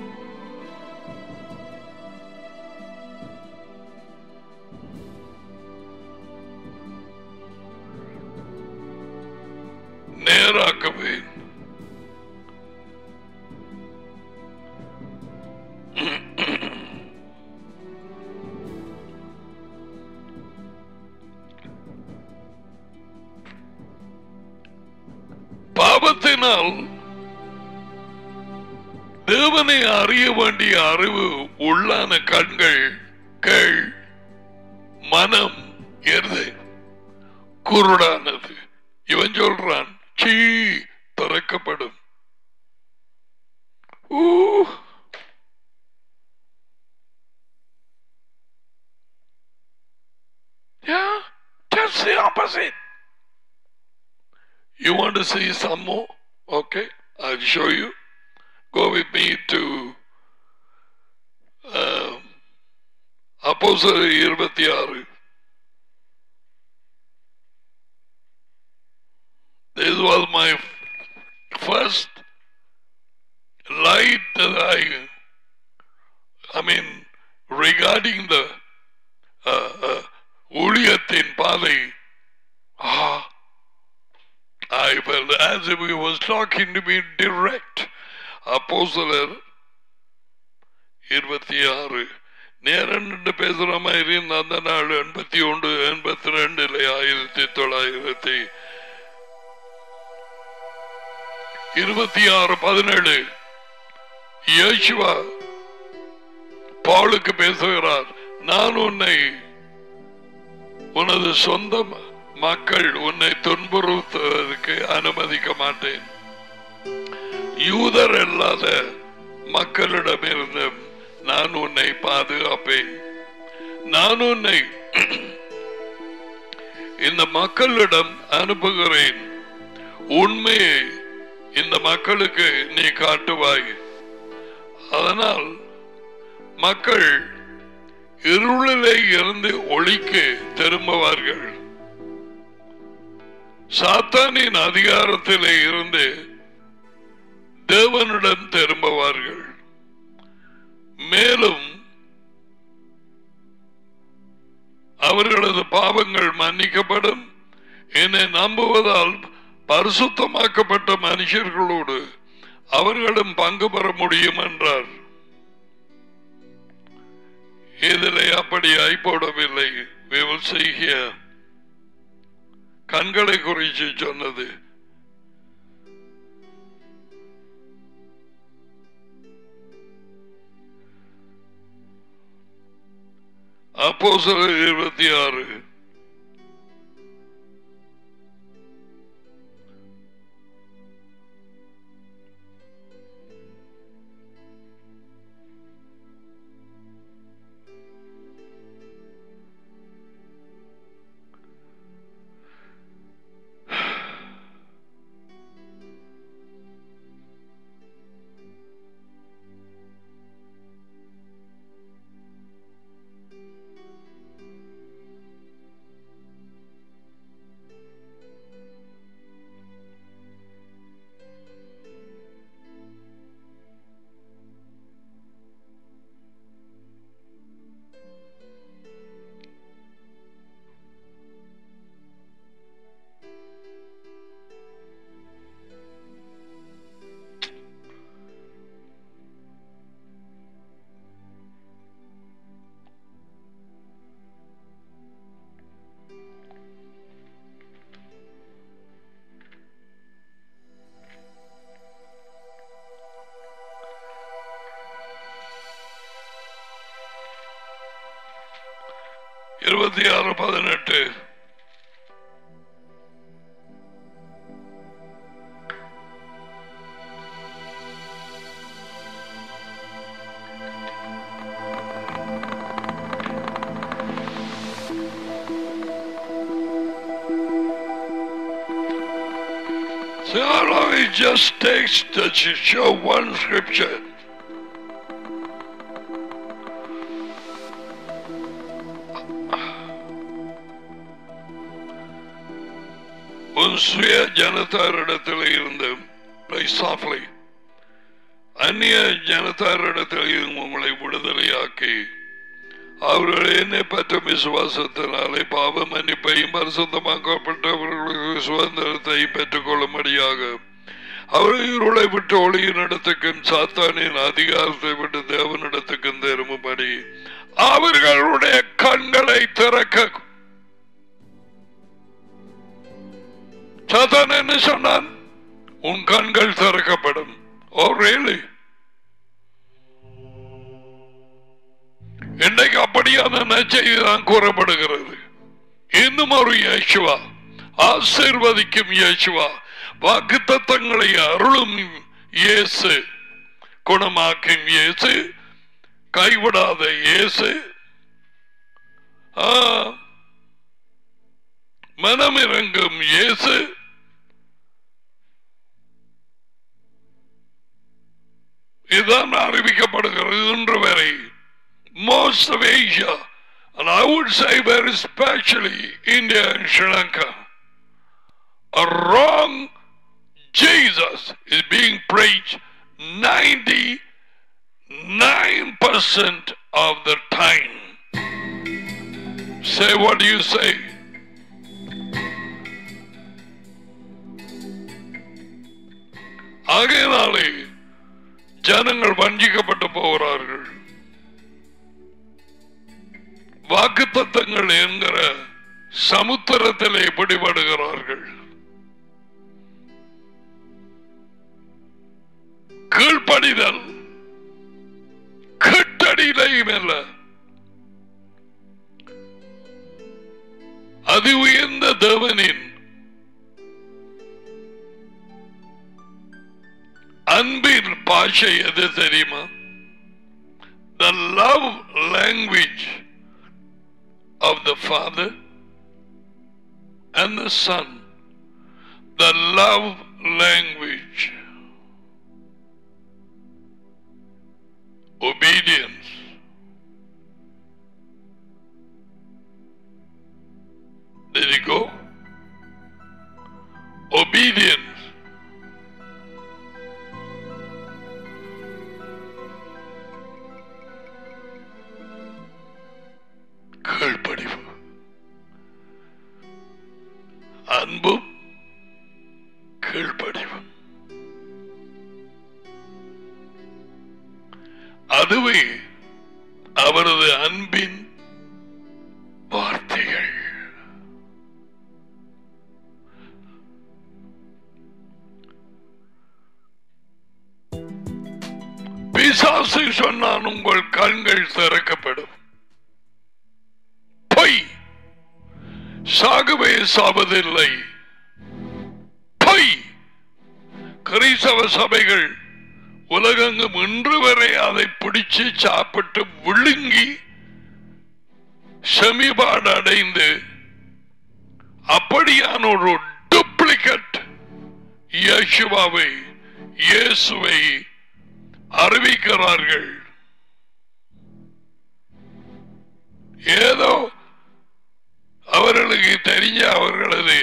நேராக்குவேன் பாவத்தினால் தேவனை அறிய வேண்டிய அறிவு உள்ளான கண்கள் கேள் மனம் எருது குருடானது இவன் சொல்றான் சீ திறக்கப்படும் ஊ.
Yeah, just the opposite.
You want to see some more? Okay, I'll show you. Go with me to um, அப்போஸ்தலர் இருபத்தி ஆறு This was my first light that I, I mean, regarding the uh, uh, ஊழியத்தின் பாதை ah, I felt as if he was talking to me direct. அப்போஸ்தலர் இருபத்தி ஆறு நேரம் நின்று பேசுற மாதிரி இருந்த அந்த நாள் எண்பத்தி ஒன்று எண்பத்தி ரெண்டுல ஆயிரத்தி தொள்ளாயிரத்தி இருபத்தி ஆறு பதினேழு இயேசுவா பாலுக்கு பேசுகிறார் நான் உன்னை உனது சொந்த ம- மக்கள் உன்னை துன்புறுத்துவதற்கு அனுமதிக்க மாட்டேன் யூதர் அல்லாத மக்களிடமிருந்து நான் உன்னை பாதுகாப்பேன் நான் உன்னை இந்த மக்களிடம் அனுப்புகிறேன் உண்மையை இந்த மக்களுக்கு நீ காட்டுவாய் அதனால் மக்கள் இருளிலே இருந்து ஒளிக்கு திரும்புவார்கள் சாத்தானின் அதிகாரத்திலே இருந்து தேவனிடம் திரும்புவார்கள் மேலும் அவர்களது பாவங்கள் மன்னிக்கப்படும் என்னை நம்புவதால் பரிசுத்தமாக்கப்பட்ட மனுஷர்களோடு அவர்களும் பங்கு பெற முடியும் என்றார் இதிலே அப்படி போடவில்லை We will see here. கண்களை குறித்து சொன்னது அப்போ இருபத்தி ஆறு இருபத்தி ஆறு பதினெட்டு So all it just takes to show one scripture. உன் சுய ஜனத்தாரிடத்தில் இருந்து play softly. அந்நிய ஜனத்தாரிடத்தில் இருந்து உங்களை விடுதலையாக்கி அவர்கள் என்னை பற்ற விசுவாசத்தினாலே பாவ மன்னிப்பையும் பரிசுத்தமாக்கப்பட்டவர்களுக்கு சுதந்திரத்தை பெற்றுக் கொள்ளும்படியாக அவர்கள் இருளை விட்டு ஒளியின் இடத்துக்கும் சாத்தானின் அதிகாரத்தை விட்டு தேவனிடத்துக்கும் திரும்பும்படி அவர்களுடைய கண்களை திறக்க சாத்தான் என்ன சொன்னான் உன் கண்கள் திறக்கப்படும் ஓ really இன்றைக்கு அப்படியான நச்செய்தி தான் கூறப்படுகிறது இன்னும் ஒரு இயேசுவா ஆசீர்வதிக்கும் இயேசுவா வாக்கு தத்தங்களை அருளும் இயேசு குணமாக்கும் இயேசு கைவிடாத இயேசு ஆ, மனமிறங்கும் இயேசு இதுதான் அறிவிக்கப்படுகிறது இன்று வரை most of Asia, and I would say very especially India and Sri Lanka, a wrong Jesus is being preached 99% of the time. Say what do you say? ஆகையினாலே ஜனங்கள் வஞ்சிக்கப்பட்டு போகிறார்கள் வாக்குத்தத்தங்கள் என்கிற சமுத்திரத்திலே பிடிபடுகிறார்கள் கீழ்ப்படிதல் கட்டடியிலையும் அல்ல அது உயர்ந்த தேவனின் அன்பின் பாஷை எது தெரியுமா the love language of the Father and the Son, the love language, obedience. Did it go? Obedience. கீழ்ப்படிவு அன்பும் கீழ்ப்படிவும் அதுவே அவரது அன்பின் வார்த்தைகள் பிசாசு சொன்னான் உங்கள் கண்கள் திறக்கப்படும் பொய் சாகவே சாவதில்லை பொய் கிறிஸ்தவ சபைகள் உலகெங்கும் இன்று வரை அதை பிடிச்சு சாப்பிட்டு விழுங்கி செமிபாடு அடைந்து அப்படியான ஒரு டூப்ளிகேட் இயேசுவாவை இயேசுவை அறிவிக்கிறார்கள் ஏதோ அவர்களுக்கு தெரிஞ்ச அவர்களது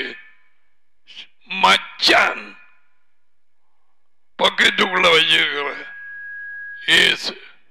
மச்சான் பக்கெட்டுக்குள்ள வச்சிருக்கிற இயேசு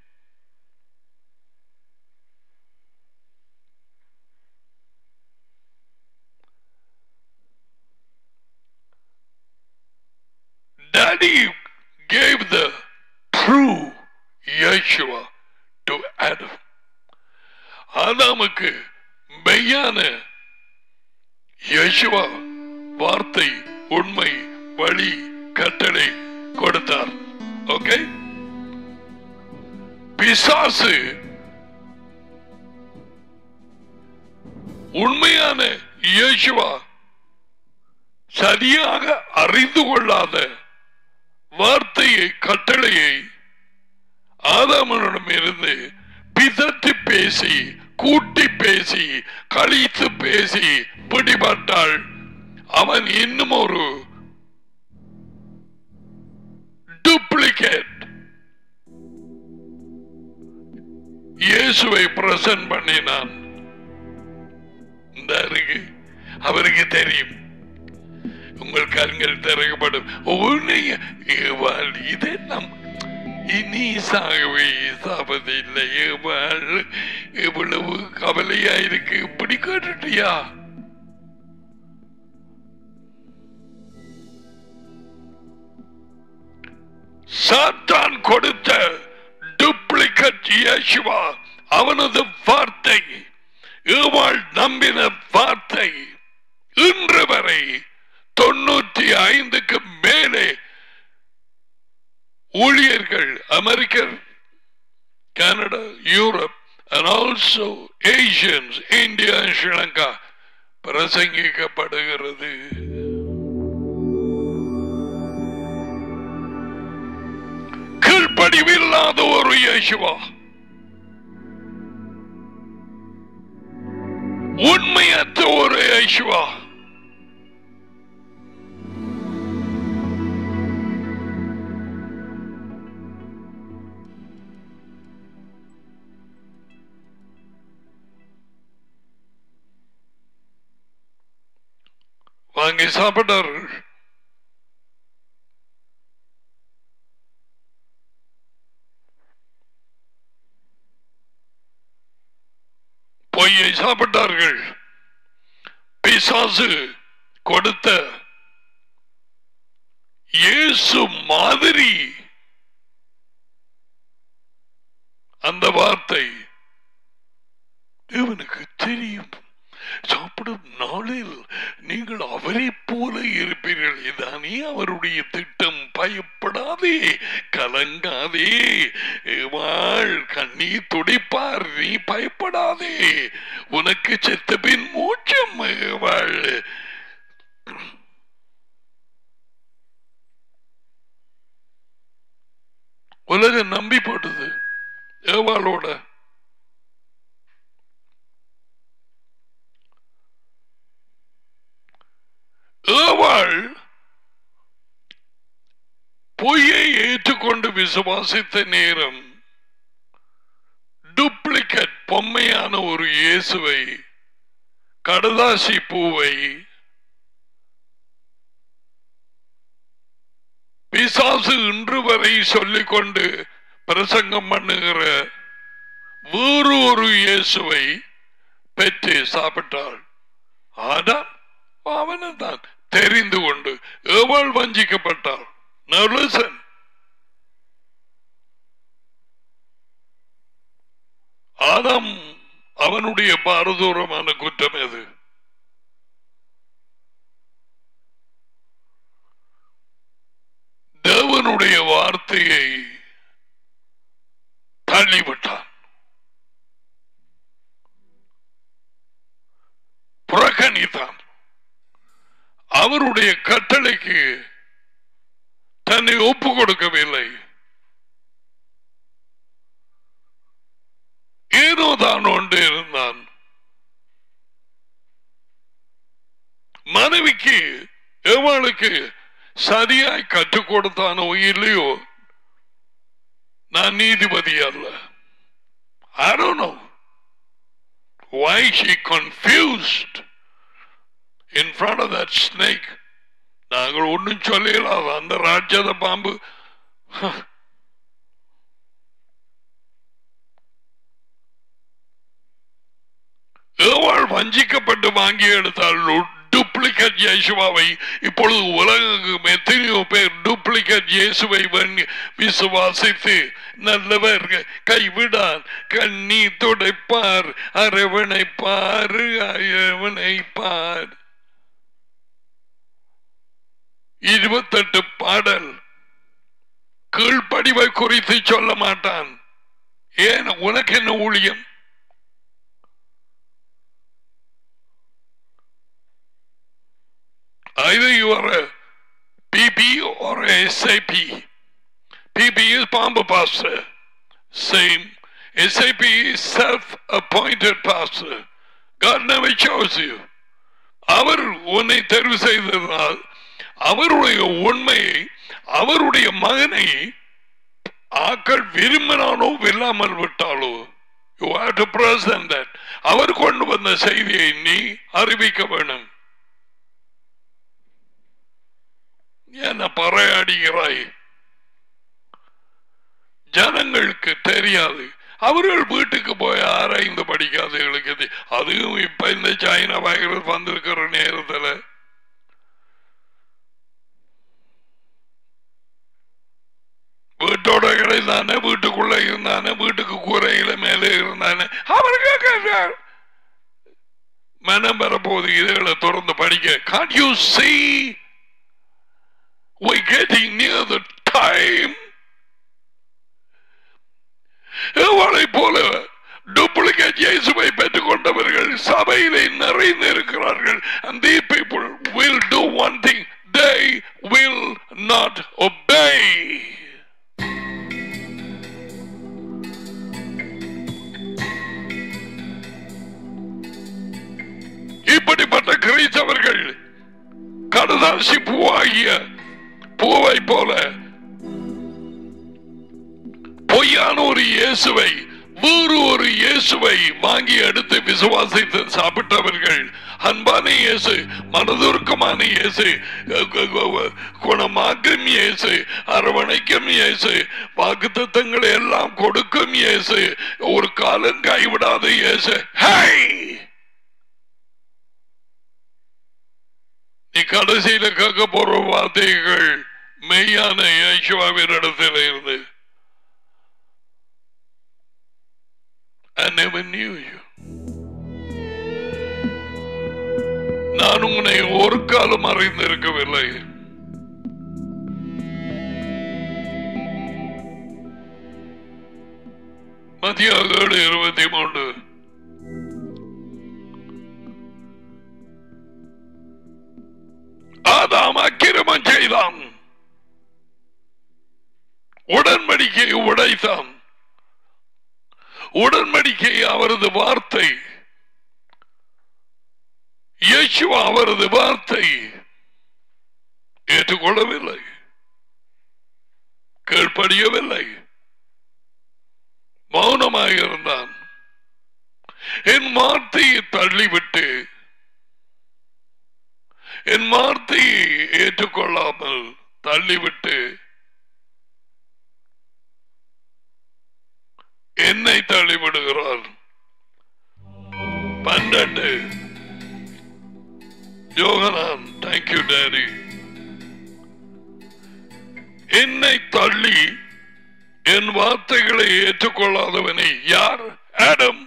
Daddy gave the true Yeshua to Adam. ஆதாமுக்கு மெய்யான யேசுவா வார்த்தை உண்மை வழி கட்டளை கொடுத்தார் ஓகே பிசாசு உண்மையான இயேசுவா சரியாக அறிந்து கொள்ளாத வார்த்தையை கட்டளையை ஆதாமனிடம் இருந்து பிதற்றி பேசி கூட்டி பேசி கழித்து பேசி பிடிபட்டாள் அவன் இன்னும் ஒரு டூப்ளிகேட் இயேசுவை பிரசன்ட் பண்ணினான் இந்த அருகு அவருக்கு தெரியும் உங்கள் கண்கள் திறக்கப்படும் ஒவ்வொரு இது நம் இனி சாகவே சாவதில்லை இவள் இவ்வளவு கவலையா இருக்கு இப்படி கேட்டுட்டியா சாத்தான் கொடுத்த டூப்ளிகேட் இயேசுவா அவனது வார்த்தை இவள் நம்பின வார்த்தை இன்று வரை தொண்ணூற்றி ஐந்துக்கு மேலே ஊழியர்கள் அமெரிக்கர் Canada Europe and also Asians, India and Sri Lanka பிரசங்கிக்கப்படுகிறது கீழ்ப்படிவில்லாத ஒரு இயேசுவா உண்மையற்ற ஒரு இயேசுவா வாங்கி சாப்பிட்டார்கள் பொய்யை சாப்பிட்டார்கள் பிசாசு கொடுத்த இயேசு மாதிரி அந்த வார்த்தை தேவனுக்கு தெரியும் சாப்பிடும் நாளில் நீங்கள் அவரை போல இருப்பீர்கள் இதானே அவருடைய திட்டம் பயப்படாதே கலங்காதே வாழ் கண்ணீர் துடிப்பார் நீ பயப்படாதே உனக்கு செத்த பின் மூச்சம் வாழ் உலகம் நம்பி போட்டது ஏவாளோட ஏற்றுக்கொண்டு விசுவாசித்த நேரம் டூப்ளிகேட் பொம்மையான ஒரு இயேசுவை கடதாசி பூவை பிசாசு இன்று வரை சொல்லிக்கொண்டு பிரசங்கம் பண்ணுகிற வேறு ஒரு இயேசுவை பெற்று சாப்பிட்டாள் ஆடாம் அவனை தான் தெரிந்து கொண்டு எவள் வஞ்சிக்கப்பட்டாள் Now listen. ஆதாம் அவனுடைய பாரதூரமான குற்றம் எது தேவனுடைய வார்த்தையை தள்ளிவிட்டான் புறக்கணித்தான் அவருடைய கட்டளைக்கு தன்னை ஒப்பு கொடுக்கவில்லை ஏதோ தான் ஒன்று இருந்தான் மனைவிக்கு எவளுக்கு சரியாய் கற்றுக் கொடுத்தானோ இல்லையோ நான் நீதிபதி அல்ல I don't know why she confused in front of that snake. நாங்கள் ஒன்றும் சொல்லலாம் அந்த ராட்சத பாம்பு ஏவாள் வஞ்சிக்கப்பட்டு வாங்கி எடுத்தால் டூப்ளிகேட் இயேசுவாவை இப்பொழுது உலகம் எத்தனையோ பேர் டூப்ளிகேட் இயேசுவை வணங்கி- விசுவாசித்து நல்லவர் கைவிடான் கண்ணி துடைப்பார் அரவணைப்பார் அரவணைப்பார் இருபத்தெட்டு பாடல் கீழ்ப்படிவை குறித்து சொல்ல மாட்டான் ஏன் உனக்கு என்ன ஊழியம் Either you are a PP or a SAP. PP is Palmer Pastor. Same. SAP is self-appointed pastor. God never chose you. அவர் உன்னை தெரிவு செய்ததால் அவருடைய உண்மையை அவருடைய மகனை ஆக்கள் விரும்பினாலோ வில்லாமல் விட்டாலோ you have to present that அவர் கொண்டு வந்த செய்தியை நீ அறிவிக்க வேணும் என்ன பறையாடுகிறாய் ஜனங்களுக்கு தெரியாது அவர்கள் வீட்டுக்கு போய் ஆராய்ந்து படிக்காதவர்களுக்கு தெ- அதுவும் இப்ப இந்த சைனா வைரஸ் வந்திருக்கிற நேரத்துல வீட்டோட கிடைந்தானே வீட்டுக்குள்ள இருந்தானே வீட்டுக்கு கூரையில மேலே இருந்தானே அவருக்கு கேட்டார் மனம் வரப்போது இதுகளை தொடர்ந்து படிக்க can't you see we're getting near the time எவளை போல டூப்ளிகேட் இயேசுவை பெற்றுக் கொண்டவர்கள் சபையிலே நிறைந்து இருக்கிறார்கள் and these people will do one thing they will not obey இப்படிப்பட்ட கிறிஸ்தவர்கள் கடதாசி பூவாகிய பூவை போல பொய்யான ஒரு இயேசுவை வேறு ஒரு இயேசுவை வாங்கி எடுத்து விசுவாசித்து சாப்பிட்டவர்கள் அன்பான இயேசு மனதுருக்கமான இயேசு குணமாக்கும் இயேசு அரவணைக்கும் இயேசு வாக்குத்தத்தங்களை எல்லாம் கொடுக்கும் இயேசு ஒரு காலம் கைவிடாத இயேசு ஹை நீ கடைசியில கேட்க போற வார்த்தைகள் மெய்யான இயேசுவாவின் இடத்துல இருந்து I never knew you. நான் உன்னை ஒரு காலம் அறிந்திருக்கவில்லை மத்திய ஏழு இருபத்தி மூன்று ஆதாம் அக்கிரமம் செய்தான் உடன்படிக்கை உடைத்தான் உடன்படிக்கை அவரது வார்த்தை இயேசுவா அவரது வார்த்தை ஏற்றுக்கொள்ளவில்லை கீழ்ப்படியவில்லை மௌனமாக இருந்தான் என் வார்த்தையை தள்ளிவிட்டு என் வார்த்தையை ஏற்றுக்கொள்ளாமல் தள்ளிவிட்டு என்னை தள்ளிவிடுகிறார் பன்னெண்டு யோகனான் தேங்க்யூ டேடி என்னை தள்ளி என் வார்த்தைகளை ஏற்றுக்கொள்ளாதவனை யார் ஆடம்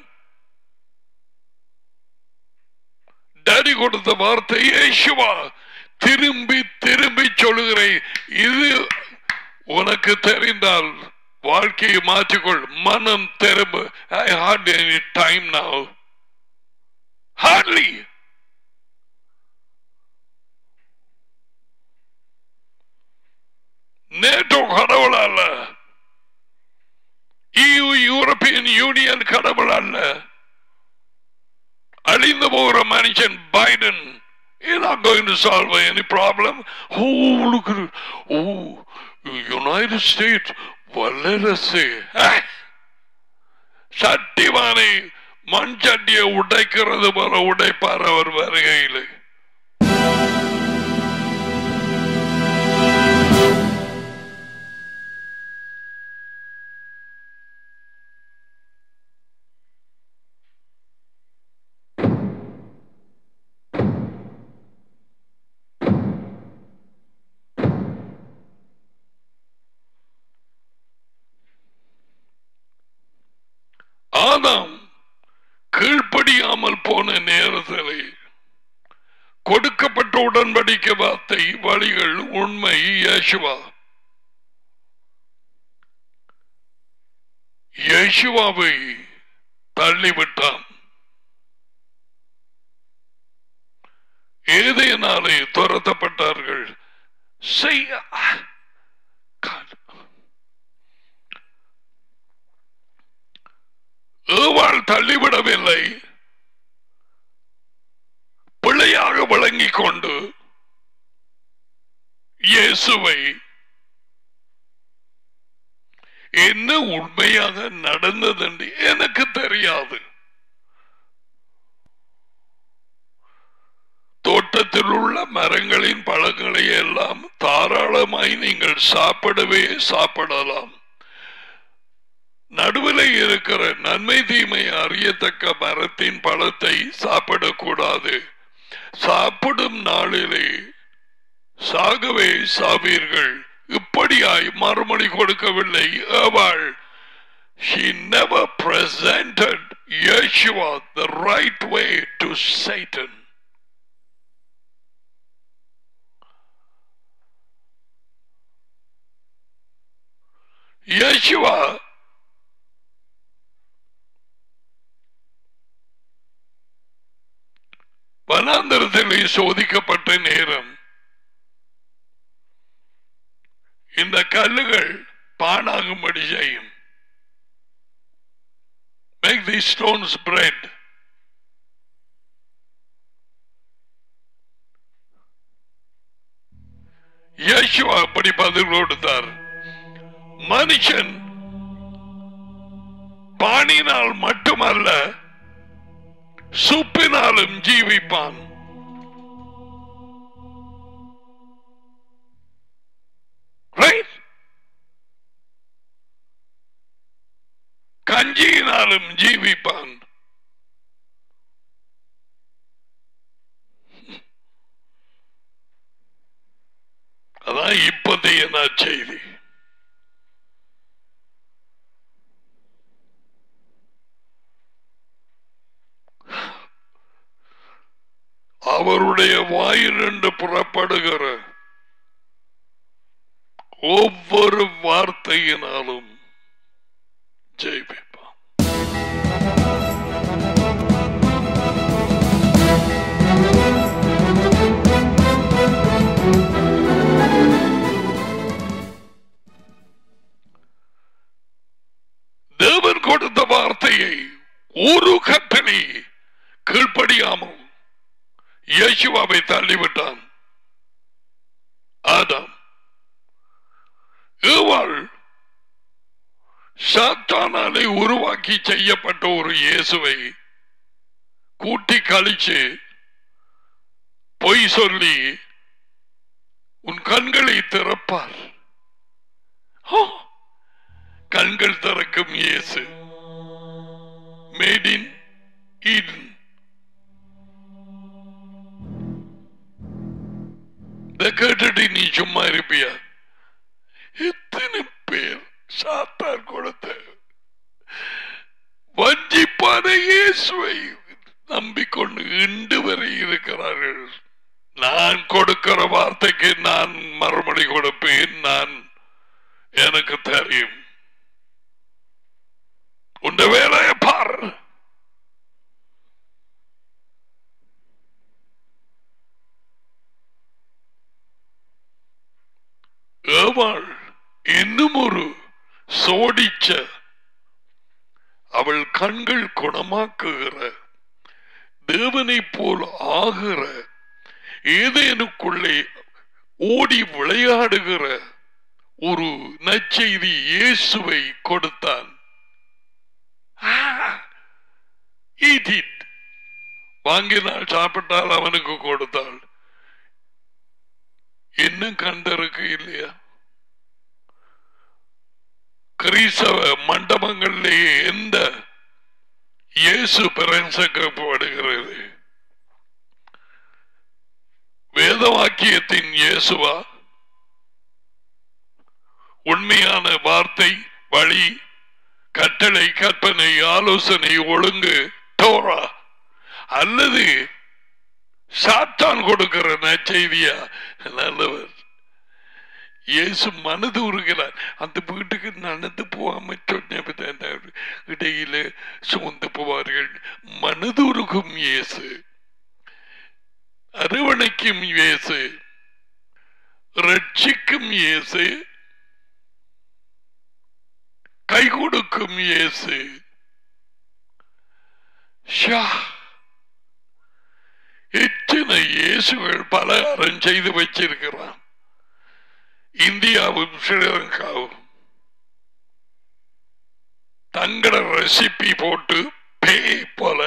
டேடி கொடுத்த வார்த்தை ஏசுவா திரும்பி திரும்பி சொல்லுகிறேன் இது உனக்கு தெரிந்தால் வாழ்க்கையை மாற்றிக்கொள் மனம் திரும்ப I heard any time now hardly NATO கடவுள் அல்ல EU யூரோப்பியன் யூனியன் கடவுள் அல்ல அழிந்து போகிற மனுஷன் Biden You're not going to solve any problem. Oh, look at it. Oh, United States வல்லரசு Ah! சட்டிவானை மண் சட்டியை உடைக்கிறது போல உடைப்பார் அவர் வருகையில் ஆதாம் கீழ்ப்படியாமல் போன நேரத்தில் கொடுக்கப்பட்ட உடன்படிக்கை வார்த்தை வழிகள் உண்மை யேசுவா யேசுவாவை தள்ளிவிட்டான் ஏதேனாலே துரத்தப்பட்டார்கள் செய்ய God. ஏவாள் தள்ளிவிடவில்லை பிள்ளையாக விளங்கிக் கொண்டு இயேசுவை என்ன உண்மையாக நடந்தது என்று எனக்கு தெரியாது தோட்டத்தில் உள்ள மரங்களின் பழங்களை எல்லாம் தாராளமாய் நீங்கள் சாப்பிடவே சாப்பிடலாம் நடுவில் இருக்கிற நன்மை தீமை அறியத்தக்க மரத்தின் பழத்தை சாப்பிடக்கூடாது சாப்பிடும் நாளிலே சாகவே சாவீர்கள் இப்படியாய் மறுமொழி கொடுக்கவில்லை அவள் She never presented Yeshua the right way to Satan. Yeshua வனாந்தரத்திலே சோதிக்கப்பட்ட நேரம் இந்த கல்லுகள் பானாகும்படி செய்யும் make the stones bread Yeshua அப்படி பதில் கொடுத்தார் மனுஷன் பாணினால் மட்டுமல்ல சுப்பினாலும் ஜீவிப்பான் Right? கஞ்சியினாலும் ஜீவிப்பான் அதான் இப்போதைய செய்தி அவருடைய வாயிலிருந்து புறப்படுகிற ஒவ்வொரு வார்த்தையினாலும் ஜெயிப்பான் தேவன் கொடுத்த வார்த்தையை ஒரு கட்டளை கீழ்ப்படியாமல் இயேசுவாவை தள்ளிவிட்டான் ஆதாம் ஏவாள் சாத்தானாலே உருவாக்கி செய்யப்பட்ட ஒரு இயேசுவை கூட்டி கழிச்சு பொய் சொல்லி உன் கண்களை திறப்பார் ஓ, கண்கள் திறக்கும் இயேசு மேட் இன் ஈடன் இதை கேட்டுட்டு நீ சும்மா இருப்பியா எத்தனை பேர் சாத்தான் கொடுத்த வஞ்சிப்பான இயேசுவை நம்பிக்கொண்டு இன்று வரை இருக்கிறார்கள் நான் கொடுக்கிற வார்த்தைக்கு நான் மறுமொழி கொடுப்பேன் நான் எனக்கு தெரியும் உண்ட வேலையை பார் ஏவாள் இன்னும் ஒரு சோடிச்ச அவள் கண்கள் குணமாக்குகிற தேவனைப் போல் ஆகிற ஏதேனுக்குள்ளே ஓடி விளையாடுகிற ஒரு நற்செய்தி இயேசுவை கொடுத்தான் Eat it. வாங்கினால் சாப்பிட்டால் அவனுக்கு கொடுத்தாள் இன்னும் கண்டிருக்கு இல்லையா கிறிஸ்தவ மண்டபங்களிலேயே எந்த இயேசு பிரசங்கப்படுகிறது வேதவாக்கியத்தின் இயேசுவா உண்மையான வார்த்தை வழி கட்டளை கற்பனை ஆலோசனை ஒழுங்கு தோரா அல்லது சாத்தான் கொடுக்கிற நற்செய்தியா நல்லவர் இயேசு மனது உருகிறார் அந்த வீட்டுக்கு நடந்து போகாம சொன்ன இடையில சுமந்து போவார்கள் மனது உருகும் இயேசு அரவணைக்கும் இயேசு ரட்சிக்கும் இயேசு கை கொடுக்கும் இயேசு ஷா எத்தனை இயேசுகள் பலகாரம் செய்து வச்சிருக்கிறான் இந்தியாவும் ஸ்ரீலங்காவும் தங்கட ரெசிபி போட்டு பே போல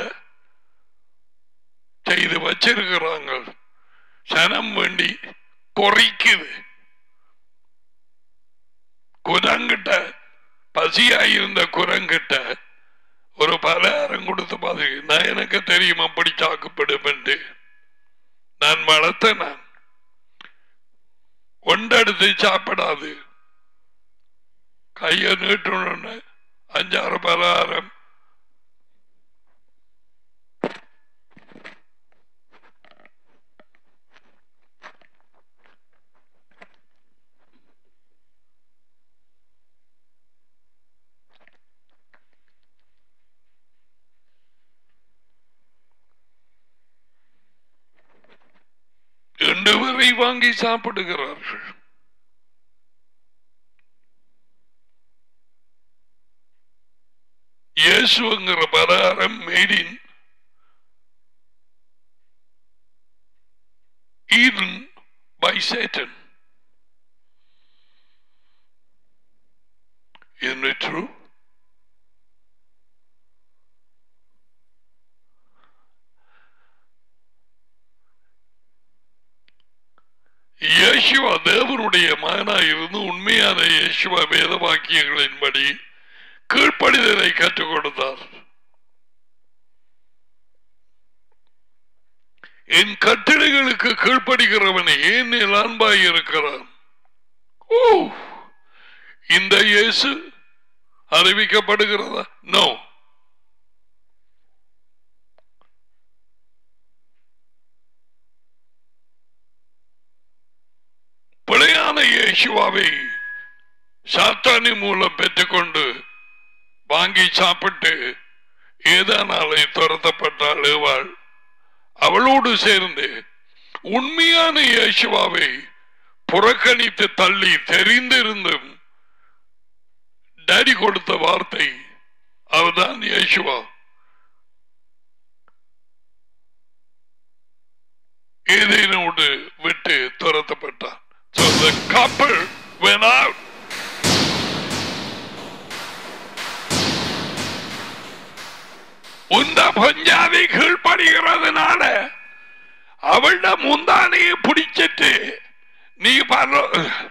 செய்து வச்சிருக்கிறாங்க சனம் வேண்டி பொறிக்குது குரங்கிட்ட பசியாயிருந்த குரங்கிட்ட ஒரு பலகாரம் கொடுத்து பாது நான் எனக்கு தெரியும் அப்படி சாக்குப்படும் என்று நான் வளர்த்த நான் ஒன்றெடுத்து சாப்பிடாது கைய நீட்டணும்னு அஞ்சாறு பலகாரம் ரெண்டு வரை வாங்கி சாப்பிடுகிறார்கள் இயேசுங்கிற பலகாரம் made in even by Satan Isn't it true? இயேசுவா தேவனுடைய மகனாய் இருந்து உண்மையான இயேசுவா வேத வாக்கியங்களின்படி கீழ்ப்படிதலை கற்றுக் கொடுத்தார் என் கட்டளைகளுக்கு கீழ்ப்படுகிறவனை ஏன் என் அன்பாய் இருக்கிறான் ஓ இந்த இயேசு அறிவிக்கப்படுகிறதா நோ பிழையான இயேசுவாவை சாத்தானி மூலம் பெற்றுக்கொண்டு வாங்கி சாப்பிட்டு ஏதானாலை துரத்தப்பட்டாள் ஏவாள் அவளோடு சேர்ந்து உண்மையான இயேசுவாவை புறக்கணித்து தள்ளி தெரிந்திருந்தும் டாடி கொடுத்த வார்த்தை அவர்தான் இயேசுவா ஏதேனோடு விட்டு துரத்தப்பட்டான் So the couple went out. உந்த பஞ்சாதி கீழ்படுகிறதுனால அவள முந்தானையை பிடிச்சிட்டு நீ பரலோ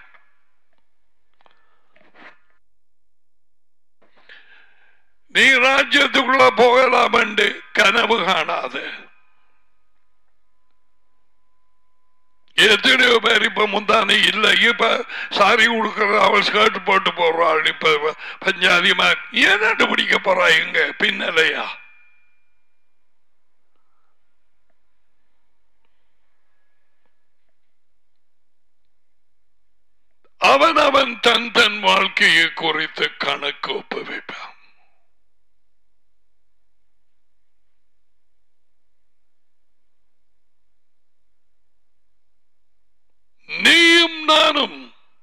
நீ ராஜ்யத்துக்குள்ள போகலாம் என்று கனவு காணாத எத்தனையோ பேர் இப்ப முந்தானி இல்ல இப்ப சாரி உடுக்கிற அவள் ஸ்கர்ட் போட்டு போறாள் இப்ப பஞ்சாதிமா ஏன் பிடிக்க போறா இங்க பின்னலையா அவன் அவன் தன் தன் வாழ்க்கையை குறித்து கணக்கு ஒப்புவிப்பான் நீயும் நானும்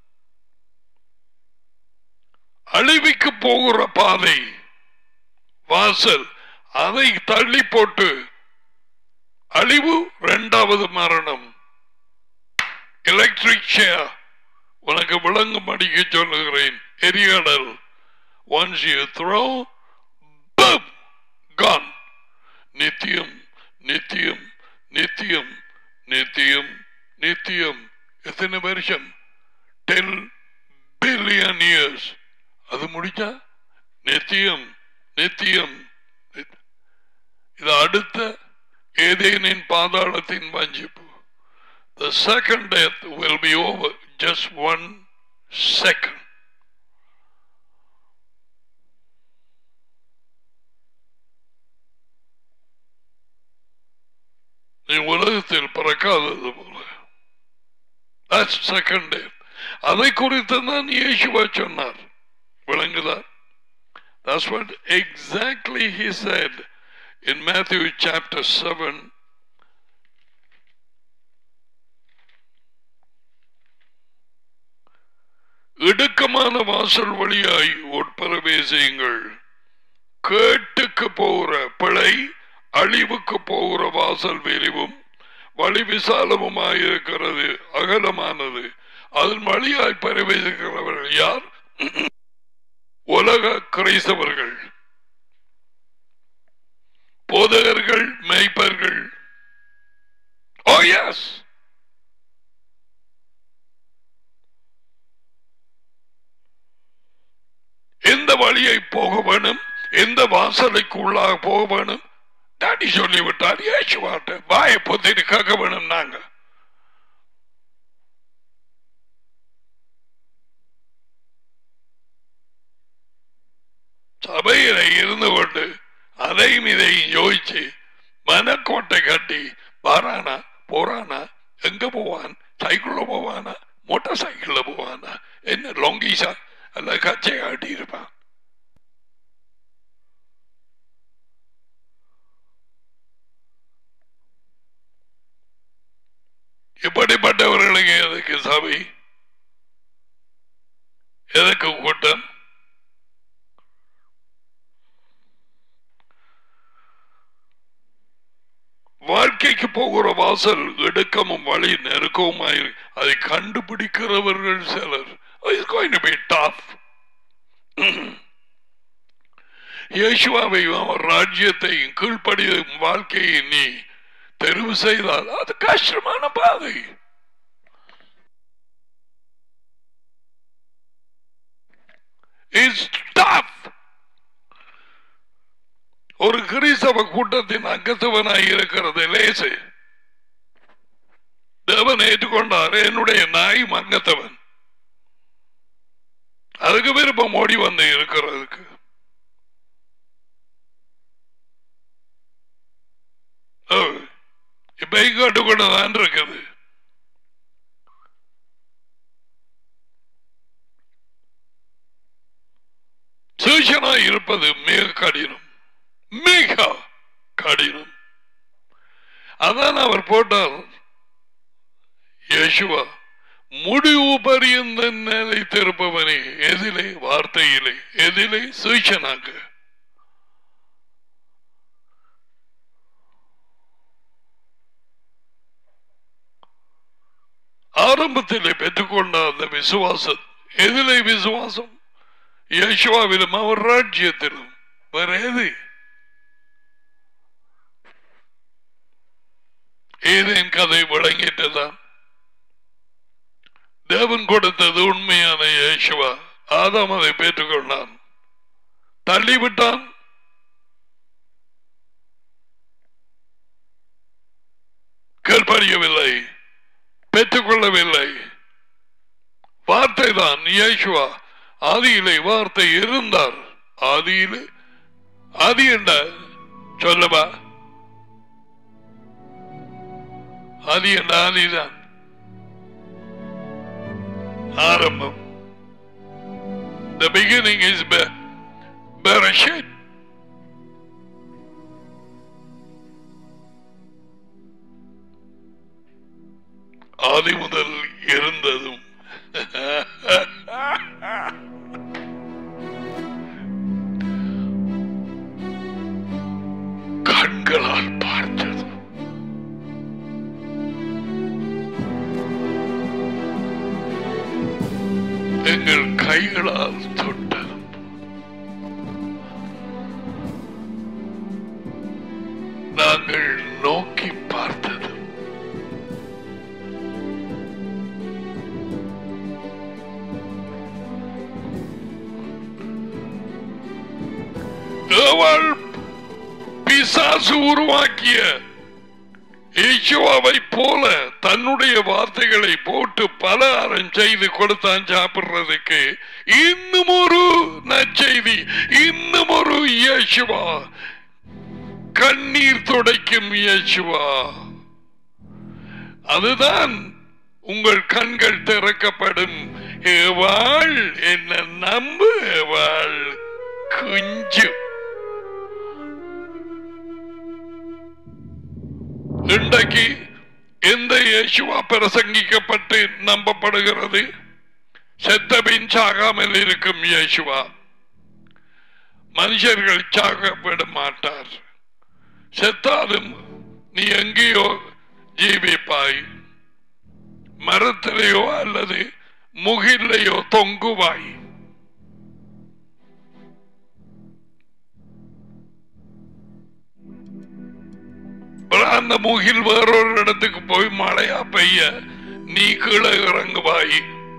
அழிவுக்கு போகிற பாதை வாசல் அதை தள்ளி போட்டு அழிவு இரண்டாவது மரணம் எலக்ட்ரிக் ஷேர் உனக்கு விளங்கும் அடிக்க சொல்லுகிறேன் எரியடல் ஒன்ஸ் யூ த்ரோ கான் நித்தியம் நித்தியம் நித்தியம் நித்தியம் நித்தியம் எத்தனை வருஷம் டென் பில்லியன் இயர்ஸ் அது முடிச்சா நித்தியம் நித்தியம் இது அடுத்த ஏதேனின் பாதாளத்தின் வஞ்சிப்பு The second death will be over just one second. நீ உலகத்தில் பிறக்காதது போல That's second death. அதை குறித்து தான் இயேசுவா சொன்னார் விளங்குதா That's what exactly he said in Matthew chapter 7 இடுக்கமான வாசல் வழியாய் உட்பிரவேசியுங்கள் கேட்டுக்கு போகிற பிழை அழிவுக்கு போகிற வாசல் விரிவும் வழி விசாலமுமாயிருக்கிறது அகலமானது அதன் வழியாய் பிரவேசிக்கிறவர்கள் யார் உலக கிரைஸ்தவர்கள் போதகர்கள் மெய்ப்பர்கள் ஓ எஸ் எந்த வழியை போக வேணும் எந்த வாசலுக்கு உள்ளாக போக வேணும் டாடி சொல்லிவிட்டார் ஏசுவாட்ட வாயை பொத்திட்டு கேட்க வேணும் நாங்க சபையில இருந்து கொண்டு அதையும் இதையும் யோசிச்சு மனக்கோட்டை கட்டி வாரானா போறானா எங்க போவான் சைக்கிள்ல போவானா மோட்டார் சைக்கிள்ல போவானா என்ன லொங்கீசா அல்ல கச்சை ஆட்டி இருப்பான் இப்படிப்பட்டவர்களுக்கு எதுக்கு சபை எதுக்கு கூட்டம் வாழ்க்கைக்கு போகிற வாசல் இடுக்கமும் வழி நெருக்கவுமாய் அதை கண்டுபிடிக்கிறவர்கள் சிலர் It's going to be tough. இயேசுவாவையும் அவர் ராஜ்யத்தையும் கீழ்ப்படியும் வாழ்க்கையை நீ தெரிவு செய்தால் அது கஷ்டமான பாதை It's tough. ஒரு கிறிஸ்தவ கூட்டத்தின் அங்கத்தவனாய் இருக்கிறது லேசு தேவன் ஏற்றுக்கொண்டார் என்னுடைய நாய் அங்கத்தவன் அதுக்கு விருப்பம் ஓடி வந்து இருக்கிறதுக்கு ஓ, இப்ப கேட்டுக்கொண்டுதான் இருக்குது சூஷனாய் இருப்பது மிக கடினம் மிக கடினம் அதான் அவர் போட்டார் யேசுவா முடிவு பரியந்த நிலை திருப்பவனே எதிலே வார்த்தையிலே எதிலே சூஷனாக ஆரம்பத்திலே பெற்றுக்கொண்ட அந்த விசுவாசம் எதிலே விசுவாசம் யேசுவாவிலும் அவர் ராஜ்யத்திலும் வேற எது ஏதேன் கதை விளங்கிட்டுதான் தேவன் கொடுத்தது உண்மையான இயேசுவா ஆதாம் அதை பெற்றுக்கொண்டான் தள்ளிவிட்டான் கீழ்ப்படியவில்லை பெற்றுக்கொள்ளவில்லை வார்த்தை தான் இயேசுவா ஆதியிலே வார்த்தை இருந்தார் ஆதியிலே ஆதி என்ற சொல்லவா ஆதி என்ற ஆதிதான் ஆரம்பம் The beginning is Be- Bereshit. ஆதி முதல் இருந்ததும் கண்களால் பார்த்ததும் எங்கள் கைகளால் தொட்டதும் நாங்கள் நோக்கி பார்த்ததும் அவள் பிசாசு உருவாக்கிய ஈசுவாவை போல தன்னுடைய வார்த்தைகளை போட்டு பலகாரம் செய்து கொடுத்தான் சாப்பிடுறதுக்கு இன்னும் ஒரு நற்செய்தி இன்னும் ஒரு இயேசுவா கண்ணீர் துடைக்கும் இயேசுவா அதுதான் உங்கள் கண்கள் திறக்கப்படும் ஏவாள் என்ன நம்பு ஏவாள் குஞ்சு இன்றைக்கு எந்த இயேசுவா பிரசங்கிக்கப்பட்டு நம்பப்படுகிறது செத்தபின் சாகாமல் இருக்கும் இயேசுவா மனுஷர்கள் சாக விட மாட்டார் செத்தாலும் நீ எங்கேயோ ஜீவிப்பாய் மரத்திலேயோ அல்லது முகிலையோ தொங்குவாய் அப்புறம் அந்த முகில் வேறொரு இடத்துக்கு போய் மழையா பெய்ய நீ கீழே இறங்குவாய்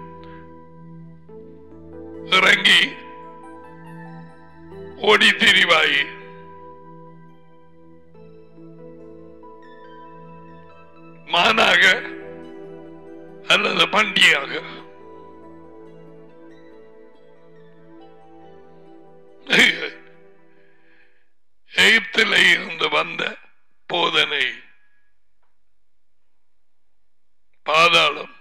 இறங்கி ஓடி திரிவாய் மானாக அல்லது பண்டியாக எகிப்திலே இருந்து வந்த போதனை பாதாளம்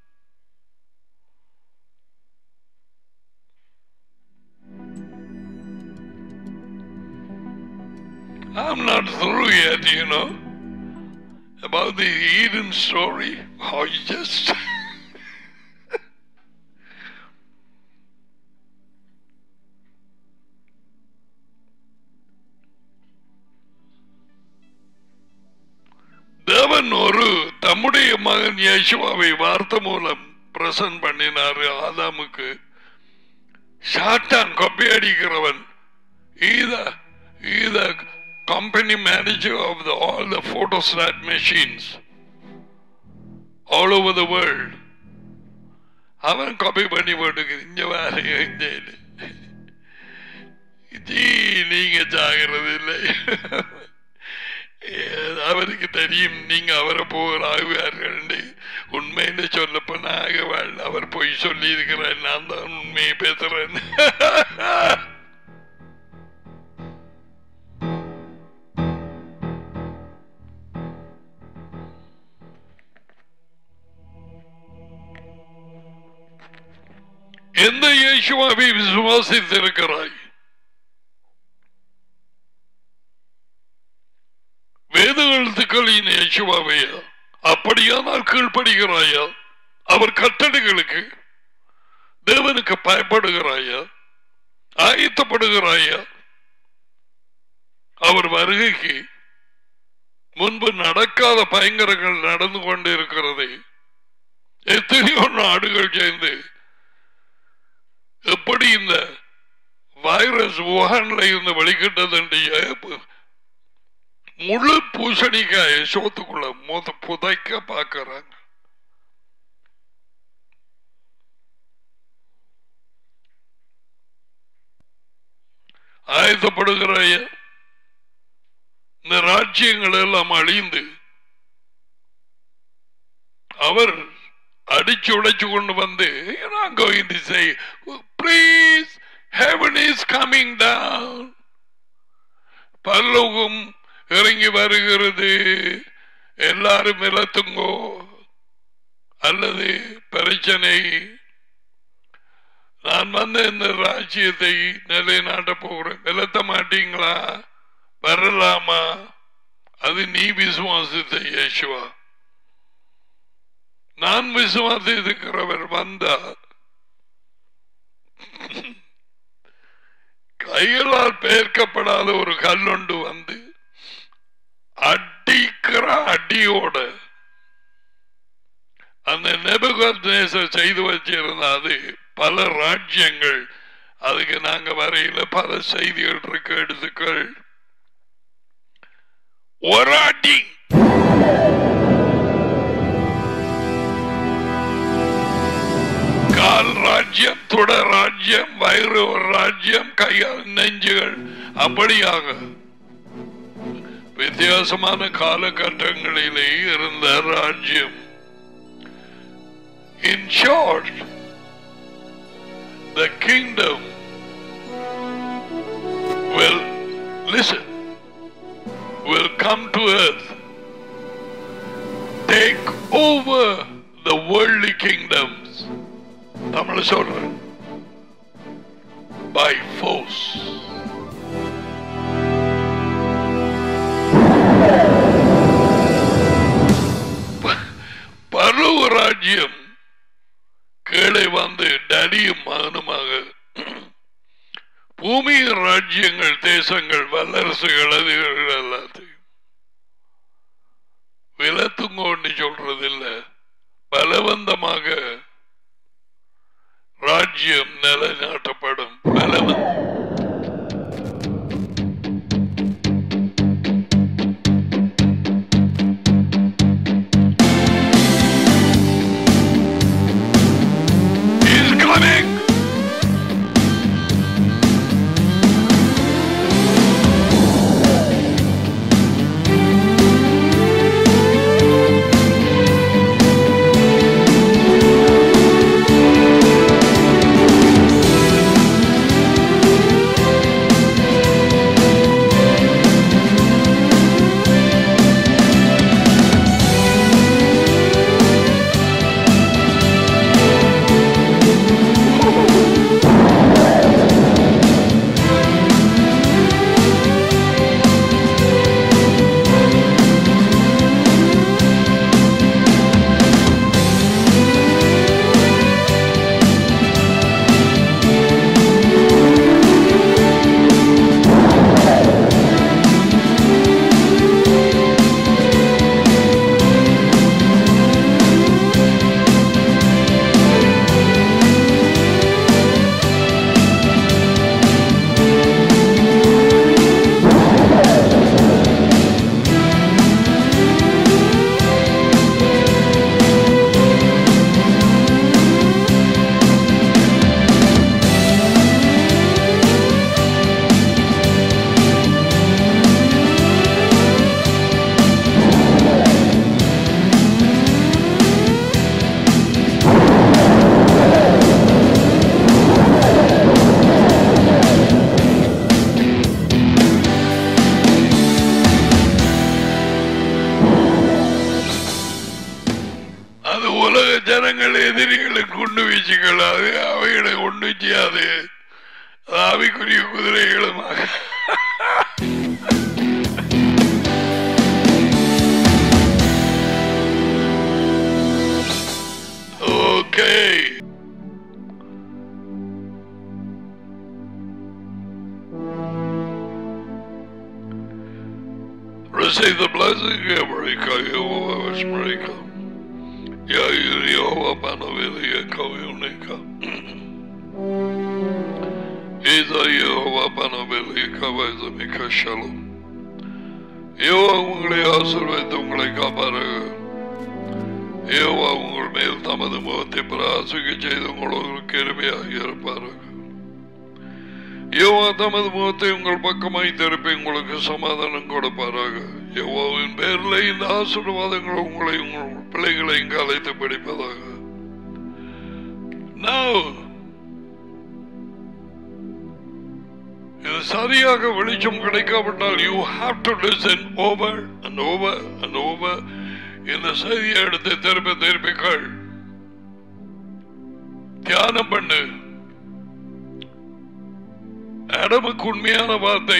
I'm not through yet, you know, about the Eden story. How you just. தேவன் ஒரு தம்முடைய மகன் யேசுவாவை வார்த்தை மூலம் பிரசன்ட் பண்ணினாரு ஆதாமுக்கு சாத்தான் கொப்பை அடிக்கிறவன் ஈத ஈத company manager of the all the photostat machines all over the world அவன் காப்பி பண்ணி போட்டுக்கு இங்க வேற எங்கேன்னு. ஜீ நீங்க ஜாகிறது இல்லை ஏ- அவருக்கு தெரியும் நீங்க அவரை போகிற ஆகுவார்கள் உண்மைன்னு சொல்லப்ப நாகவாள் அவர் போய் சொல்லி இருக்கிறேன் நான் தான் உண்மையை பேசுறேன் எந்த இயேசுவாவை விசுவாசித்திருக்கிறாய் வேத எழுத்துக்களின் இயேசுவாவையா அப்படியானால் கீழ்ப்படுகிறாயா அவர் கட்டளைகளுக்கு தேவனுக்கு பயப்படுகிறாயா ஆயத்தப்படுகிறாயா அவர் வருகைக்கு முன்பு நடக்காத பயங்கரங்கள் நடந்து கொண்டிருக்கிறது எத்தனையோ நாடுகள் சேர்ந்து எப்படி இந்த வைரஸ் வுஹான்ல இருந்து வெளிக்கிட்டது என்று ஏப்பு- முழு பூசணிக்காய சோத்துக்குள்ள முத புதைக்க பார்க்கறாங்க ஆயத்தப்படுகிற இந்த ராஜ்யங்கள் எல்லாம் அழிந்து அவர் அடிச்சு உடைச்சு கொண்டு வந்து நான் going to say please heaven is coming down பரலோகம் இறங்கி வருகிறது எல்லாரும் இலத்துங்கோ அல்லது பிரச்சனை நான் வந்து இந்த ராஜ்யத்தை நிலைநாட்ட போகிறேன் விலத்த மாட்டீங்களா வரலாமா அது நீ விசுவாசித்த இயேசுவா நான் விசுவாசிக்கிறவர் வந்தா கைகளால் பெயர்க்கப்படாத ஒரு கல்லுண்டு வந்து அடிக்கிற அடியோட அந்த நெபுகத்நேசர் செய்து வச்சிருந்த அது பல ராஜ்யங்கள் அதுக்கு நாங்க வரையில பல செய்திகள் இருக்கு எடுத்துக்கள் ஒரு அடி கால் ராஜ்யம் துட ராஜ்யம் வயிறு ஒரு ராஜ்யம் கையால் நெஞ்சுகள் அப்படியாக வித்தியாசமான காலகட்டங்களிலே இருந்த ராஜ்யம் in short the kingdom will listen will come to earth take over the worldly kingdoms Tamil சொல்றேன் by force பருவ ராஜ்யம் கீழே வந்து டடியும் மகனுமாக பூமியின் ராஜ்யங்கள் தேசங்கள் வல்லரசுகள் அதுகள் எல்லாத்தையும் விலத்துங்கோன்னு சொல்றதில்ல பலவந்தமாக ராஜ்யம் நிலைநாட்டப்படும் பலவந்தம் He's coming! அது உலக ஜனங்கள் எதிரிகளை கொண்டு வீச்சுக்கலாது அவைகளை கொண்டு செய்யாது அது ஆவிக்குரிய குதிரைகளுமாக okay Receive the blessing, America, Jehovah is America. Yair Jehovah Panavilia Kaviunika. Iza Jehovah Panavilia Kavazamika Shalom. யோவா உங்களை ஆசீர்வதித்து உங்களை காப்பாராக யோவா உங்கள் மேல் தமது முகத்தை பிராசிக்க செய்து உங்களுக்கு கிருமையாக இருப்பாராக யோவா தமது முகத்தை உங்கள் பக்கமாய் திருப்பி உங்களுக்கு சமாதானம் கொடுப்பாராக யோவாவின் பேரில் இந்த ஆசீர்வாதங்கள் உங்களை உங்கள் பிள்ளைகளை இங்கு அழைத்து படிப்பதாக Now, இது சரியாக வெளிச்சம் கிடைக்காவிட்டால் you have to listen over and over and over இந்த செய்தியை எடுத்து திருப்பி திருப்பி கேள் தியானம் பண்ணு அடமுக்கு உண்மையான வார்த்தை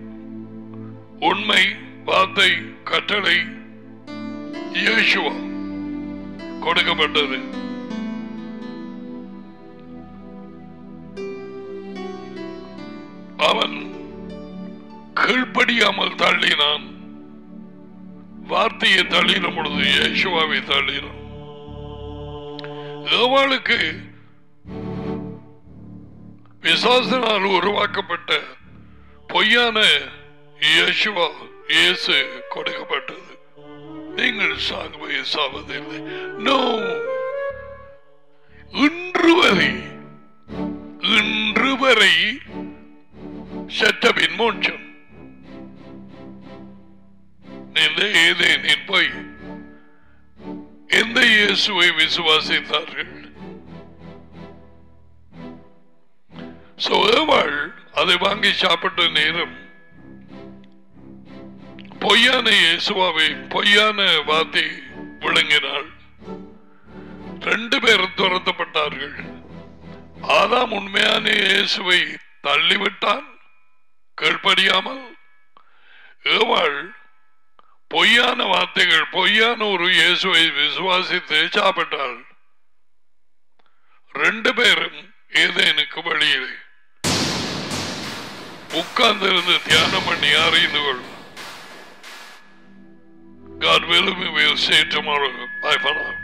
உண்மை வார்த்தை கட்டளை இயேசுவா கொடுக்கப்பட்டது அவன் கீழ்ப்படியாமல் தள்ளினான் வார்த்தையை தள்ளின பொழுது இயேசுவாவை தள்ளினான் ஏவாளுக்கு விசாசனால் உருவாக்கப்பட்ட பொய்யான இயேசுவா இயேசு கொடுக்கப்பட்டது நீங்கள் சாகுவை சாவதில்லை நோ இன்று வரை இன்று வரை செத்தபின் மோட்சம் இந்த ஏதேனின் போய் எந்த இயேசுவை விசுவாசித்தார்கள் So, ஏவாள் அதை வாங்கி சாப்பிட்ட நேரம் பொய்யான இயேசுவாவை பொய்யான வார்த்தை விளங்கினாள் ரெண்டு பேரும் துரத்தப்பட்டார்கள் ஆதாம் உண்மையான இயேசுவை தள்ளிவிட்டான் கீழ்ப்படியாமல் ஏவாள் பொய்யான வார்த்தைகள் பொய்யான ஒரு இயேசுவை விசுவாசித்து சாப்பிட்டாள் ரெண்டு பேரும் ஏதேனுக்கு வழியிலே உட்கார்ந்திருந்து தியானம் பண்ணி அறிந்து கொள் God willing, we will see you tomorrow. Bye for now.